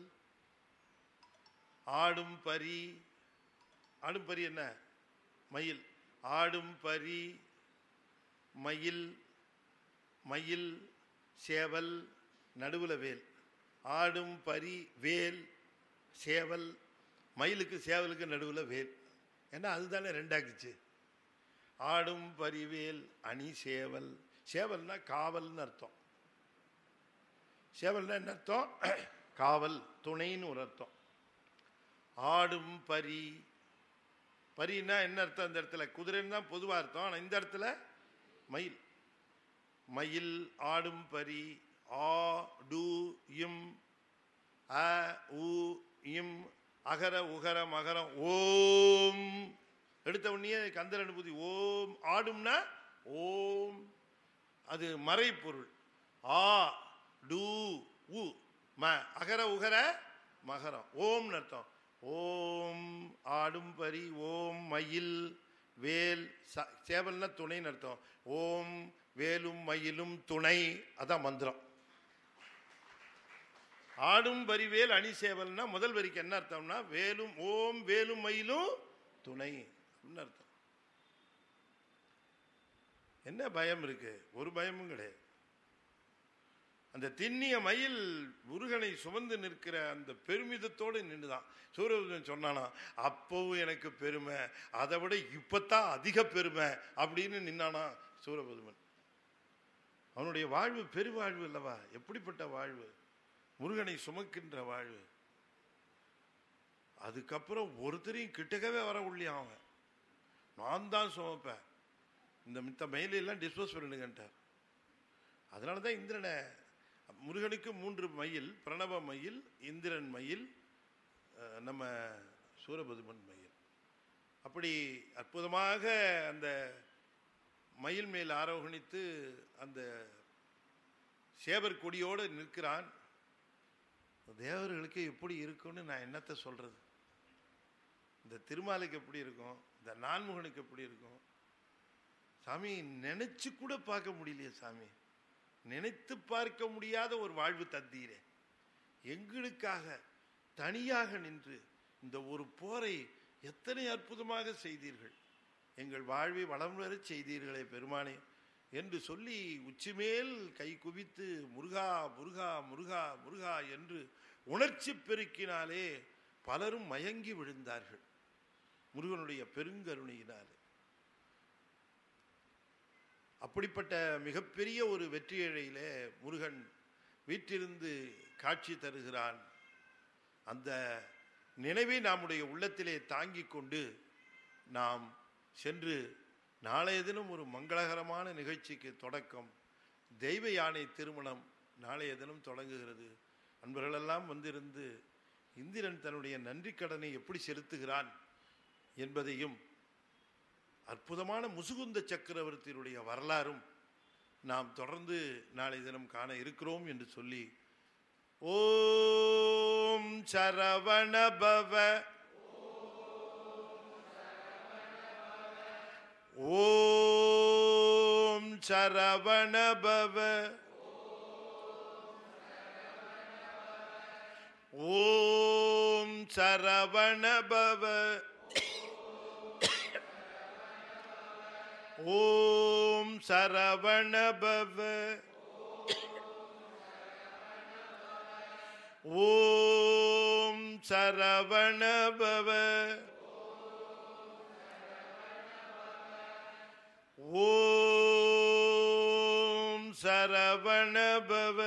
ஆடும் பரி ஆடும் பரி என்ன மயில் ஆடும் பரி மயில் மயில் சேவல் நடுவுல வேல் ஆடும் பரி வேல் சேவல் மயிலுக்கு சேவலுக்கு நடுவுல வேல் ஏன்னா அதுதானே ரெண்டாக்குச்சு ஆடும் பரிவேல் அணி சேவல் சேவல்னா காவல்னு அர்த்தம் சேவல்னா என்ன அர்த்தம் காவல் துணைன்னு ஒரு அர்த்தம் ஆடும் பரி பரின்னா என்ன அர்த்தம் இந்த இடத்துல குதிரைன்னு தான் பொதுவாக அர்த்தம் ஆனால் இந்த இடத்துல மயில் மயில் ஆடும் பரி ஆ டு இம் அ உ இம் அகர உகர மகரம் ஓம் எடுத்த உடனே கந்தர் அனுபூதி ஓம் ஆடும்னா ஓம் அது மறைப்பொருள் ஆ டு உ ம அகர உகர மகரம் ஓம்னு அர்த்தம் ஓம் ஆடும் பரி ஓம் மயில் வேல் ச- சேவல்னா துணைன்னு அர்த்தம் ஓம் வேலும் மயிலும் துணை அதான் மந்திரம் ஆடும் பரிவேல் அணி சேவல்னா முதல் வரிக்கு என்ன அர்த்தம்னா வேலும் ஓம் வேலும் மயிலும் துணை அப்படின்னு அர்த்தம் என்ன பயம் இருக்கு ஒரு பயமும் கிடையாது அந்த திண்ணிய மயில் முருகனை சுமந்து நிற்கிற அந்த பெருமிதத்தோடு நின்றுதான் சூரியபுதன் சொன்னானா அப்பவும் எனக்கு பெருமை அதை விட இப்பத்தான் அதிக பெருமை அப்படின்னு நின்னானா சூரபதுமன் அவனுடைய வாழ்வு பெருவாழ்வு அல்லவா எப்படிப்பட்ட வாழ்வு முருகனை சுமக்கின்ற வாழ்வு அதுக்கப்புறம் ஒருத்தரையும் கிட்டக்கவே வர உள்ளியான் அவன் நான் தான் சுமப்பேன் இந்த மித்த மயிலெல்லாம் டிஸ்போஸ் பண்ணிடுங்கன்ட்டார் அதனால தான் இந்திரனை முருகனுக்கு மூன்று மயில் பிரணவ மயில் இந்திரன் மயில் அஹ், நம்ம சூரபதுமன் மயில் அப்படி அற்புதமாக அந்த மயில் மேல் ஆரோகணித்து அந்த சேவர் கொடியோடு நிற்கிறான் தேவர்களுக்கு எப்படி இருக்கும்னு நான் என்னத்தை சொல்றது இந்த திருமாலுக்கு எப்படி இருக்கும் இந்த நான்முகனுக்கு எப்படி இருக்கும் சாமி நினைச்சு கூட பார்க்க முடியலையே சாமி நினைத்து பார்க்க முடியாத ஒரு வாழ்வு தந்தீரே எங்களுக்காக தனியாக நின்று இந்த ஒரு போரை எத்தனை அற்புதமாக செய்தீர்கள் எங்கள் வாழ்வை வளம் வரச் செய்தீர்களே பெருமானே என்று சொல்லி உச்சிமேல் கை குவித்து முருகா முருகா முருகா முருகா என்று உணர்ச்சி பெருக்கினாலே பலரும் மயங்கி விழுந்தார்கள் முருகனுடைய பெருங்கருணையினாலே அப்படிப்பட்ட மிகப்பெரிய ஒரு வெற்றியழையிலே முருகன் வீற்றிருந்து காட்சி தருகிறான் அந்த நினைவை நம்முடைய உள்ளத்திலே தாங்கிக் கொண்டு நாம் சென்று நாளைய தினம் ஒரு மங்களகரமான நிகழ்ச்சிக்கு தொடக்கம் தெய்வ யானை திருமணம் நாளைய தினம் தொடங்குகிறது அன்பர்களெல்லாம் வந்திருந்து இந்திரன் தன்னுடைய நன்றி கடனை எப்படி செலுத்துகிறான் என்பதையும் அற்புதமான முசுகுந்த சக்கரவர்த்தியினுடைய வரலாறும் நாம் தொடர்ந்து நாளை தினம் காண இருக்கிறோம் என்று சொல்லி ஓம் சரவணபவ ஓம் சரவணபவ ஓம் சரவணபவ ஓம் சரவணபவ ஓம் சரவணபவ ஓம் சரவணபவ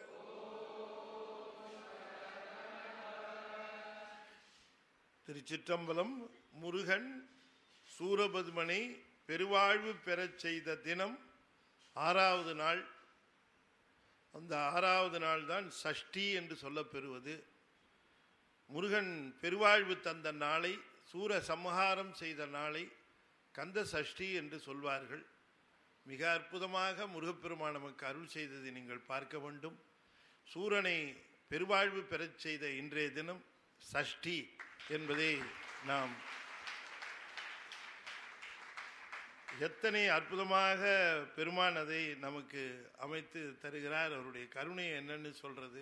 திருச்சிற்றம்பலம் முருகன் சூரபதுமனை பெருவாழ்வு பெறச் செய்த தினம் ஆறாவது நாள் அந்த ஆறாவது நாள் தான் சஷ்டி என்று சொல்லப்பெறுவது முருகன் பெருவாழ்வு தந்த நாளை சூர சம்ஹாரம் செய்த நாளை கந்த சஷ்டி என்று சொல்வார்கள் மிக அற்புதமாக முருகப்பெருமான் நமக்கு அருள் செய்ததை நீங்கள் பார்க்க வேண்டும் சூரனை பெருவாழ்வு பெறச் செய்த இன்றைய தினம் சஷ்டி என்பதை நாம் எத்தனை அற்புதமாக பெருமான் அதை நமக்கு அமைத்து தருகிறார் அவருடைய கருணை என்னன்னு சொல்றது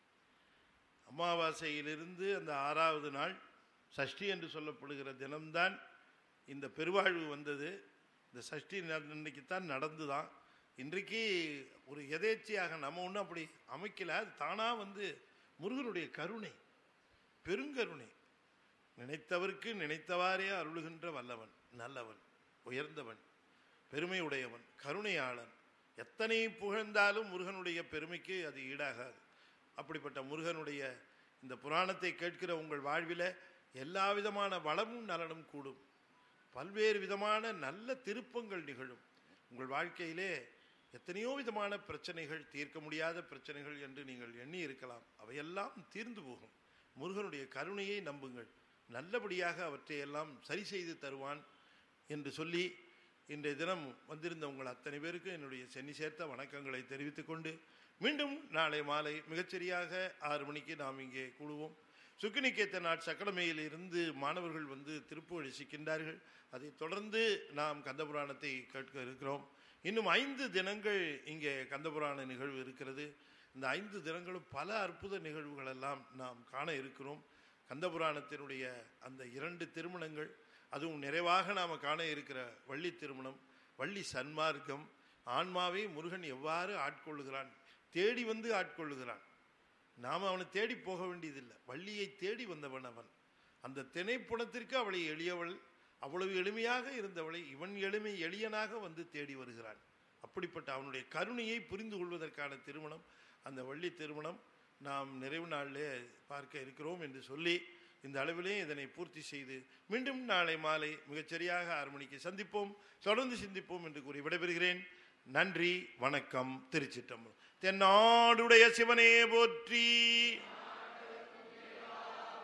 அமாவாசையிலிருந்து அந்த ஆறாவது நாள் சஷ்டி என்று சொல்லப்படுகிற தினம்தான் இந்த பெருவாழ்வு வந்தது இந்த சஷ்டி இன்னைக்கு தான் நடந்துதான் இன்றைக்கு ஒரு எதேச்சையாக நம்ம ஒன்றும் அப்படி அமைக்கல அது தானாக வந்து முருகனுடைய கருணை பெருங்கருணை நினைத்தவருக்கு நினைத்தவாறே அருளுகின்ற வல்லவன் நல்லவன் உயர்ந்தவன் பெருமை உடையவன் கருணையாளன் எத்தனை புகழ்ந்தாலும் முருகனுடைய பெருமைக்கு அது ஈடாகாது அப்படிப்பட்ட முருகனுடைய இந்த புராணத்தை கேட்கிற உங்கள் வாழ்வில் எல்லா விதமான வளமும் நலனும் கூடும் பல்வேறு விதமான நல்ல திருப்பங்கள் நிகழும் உங்கள் வாழ்க்கையிலே எத்தனையோ விதமான பிரச்சனைகள் தீர்க்க முடியாத பிரச்சனைகள் என்று நீங்கள் எண்ணி இருக்கலாம் அவையெல்லாம் தீர்ந்து போகும் முருகனுடைய கருணையை நம்புங்கள் நல்லபடியாக அவற்றையெல்லாம் சரி செய்து தருவான் என்று சொல்லி இன்றைய தினம் வந்திருந்த உங்கள் அத்தனை பேருக்கு என்னுடைய சென்னி சேர்த்த வணக்கங்களை தெரிவித்துக் கொண்டு மீண்டும் நாளை மாலை மிகச்சரியாக ஆறு மணிக்கு நாம் இங்கே கூடுவோம் சுக்கினிக்கேத்த நாட் சக்கடமையில் இருந்து மாணவர்கள் வந்து திருப்புவழி சிக்கின்றார்கள் அதைத் தொடர்ந்து நாம் கந்தபுராணத்தை கேட்க இருக்கிறோம் இன்னும் ஐந்து தினங்கள் இங்கே கந்தபுராண நிகழ்வு இருக்கிறது இந்த ஐந்து தினங்களும் பல அற்புத நிகழ்வுகள் எல்லாம் நாம் காண இருக்கிறோம் கந்தபுராணத்தினுடைய அந்த இரண்டு திருமணங்கள் அதுவும் நிறைவாக நாம் காண இருக்கிற வள்ளி திருமணம் வள்ளி சன்மார்க்கம் ஆன்மாவை முருகன் எவ்வாறு ஆட்கொள்ளுகிறான் தேடி வந்து ஆட்கொள்ளுகிறான் நாம் அவனை தேடி போக வேண்டியதில்லை வள்ளியை தேடி வந்தவன் அவன் அந்த திணைப்புணத்திற்கு அவளை எளியவள் அவ்வளவு எளிமையாக இருந்தவளை இவன் எளிமை எளியனாக வந்து தேடி வருகிறான் அப்படிப்பட்ட அவனுடைய கருணையை புரிந்து கொள்வதற்கான திருமணம் அந்த வள்ளி திருமணம் நாம் நிறைவு நாளிலே பார்க்க இருக்கிறோம் என்று சொல்லி இந்த அளவிலே இதனை பூர்த்தி செய்து மீண்டும் நாளை மாலை மிகச்சரியாக ஆறு மணிக்கு சந்திப்போம் தொடர்ந்து சிந்திப்போம் என்று கூறி விடைபெறுகிறேன் நன்றி வணக்கம் திருச்சிட்டம்பலம் தென்னாடுடைய சிவனே போற்றி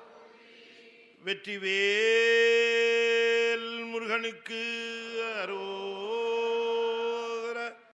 வெற்றிவேல் முருகனுக்கு அரோ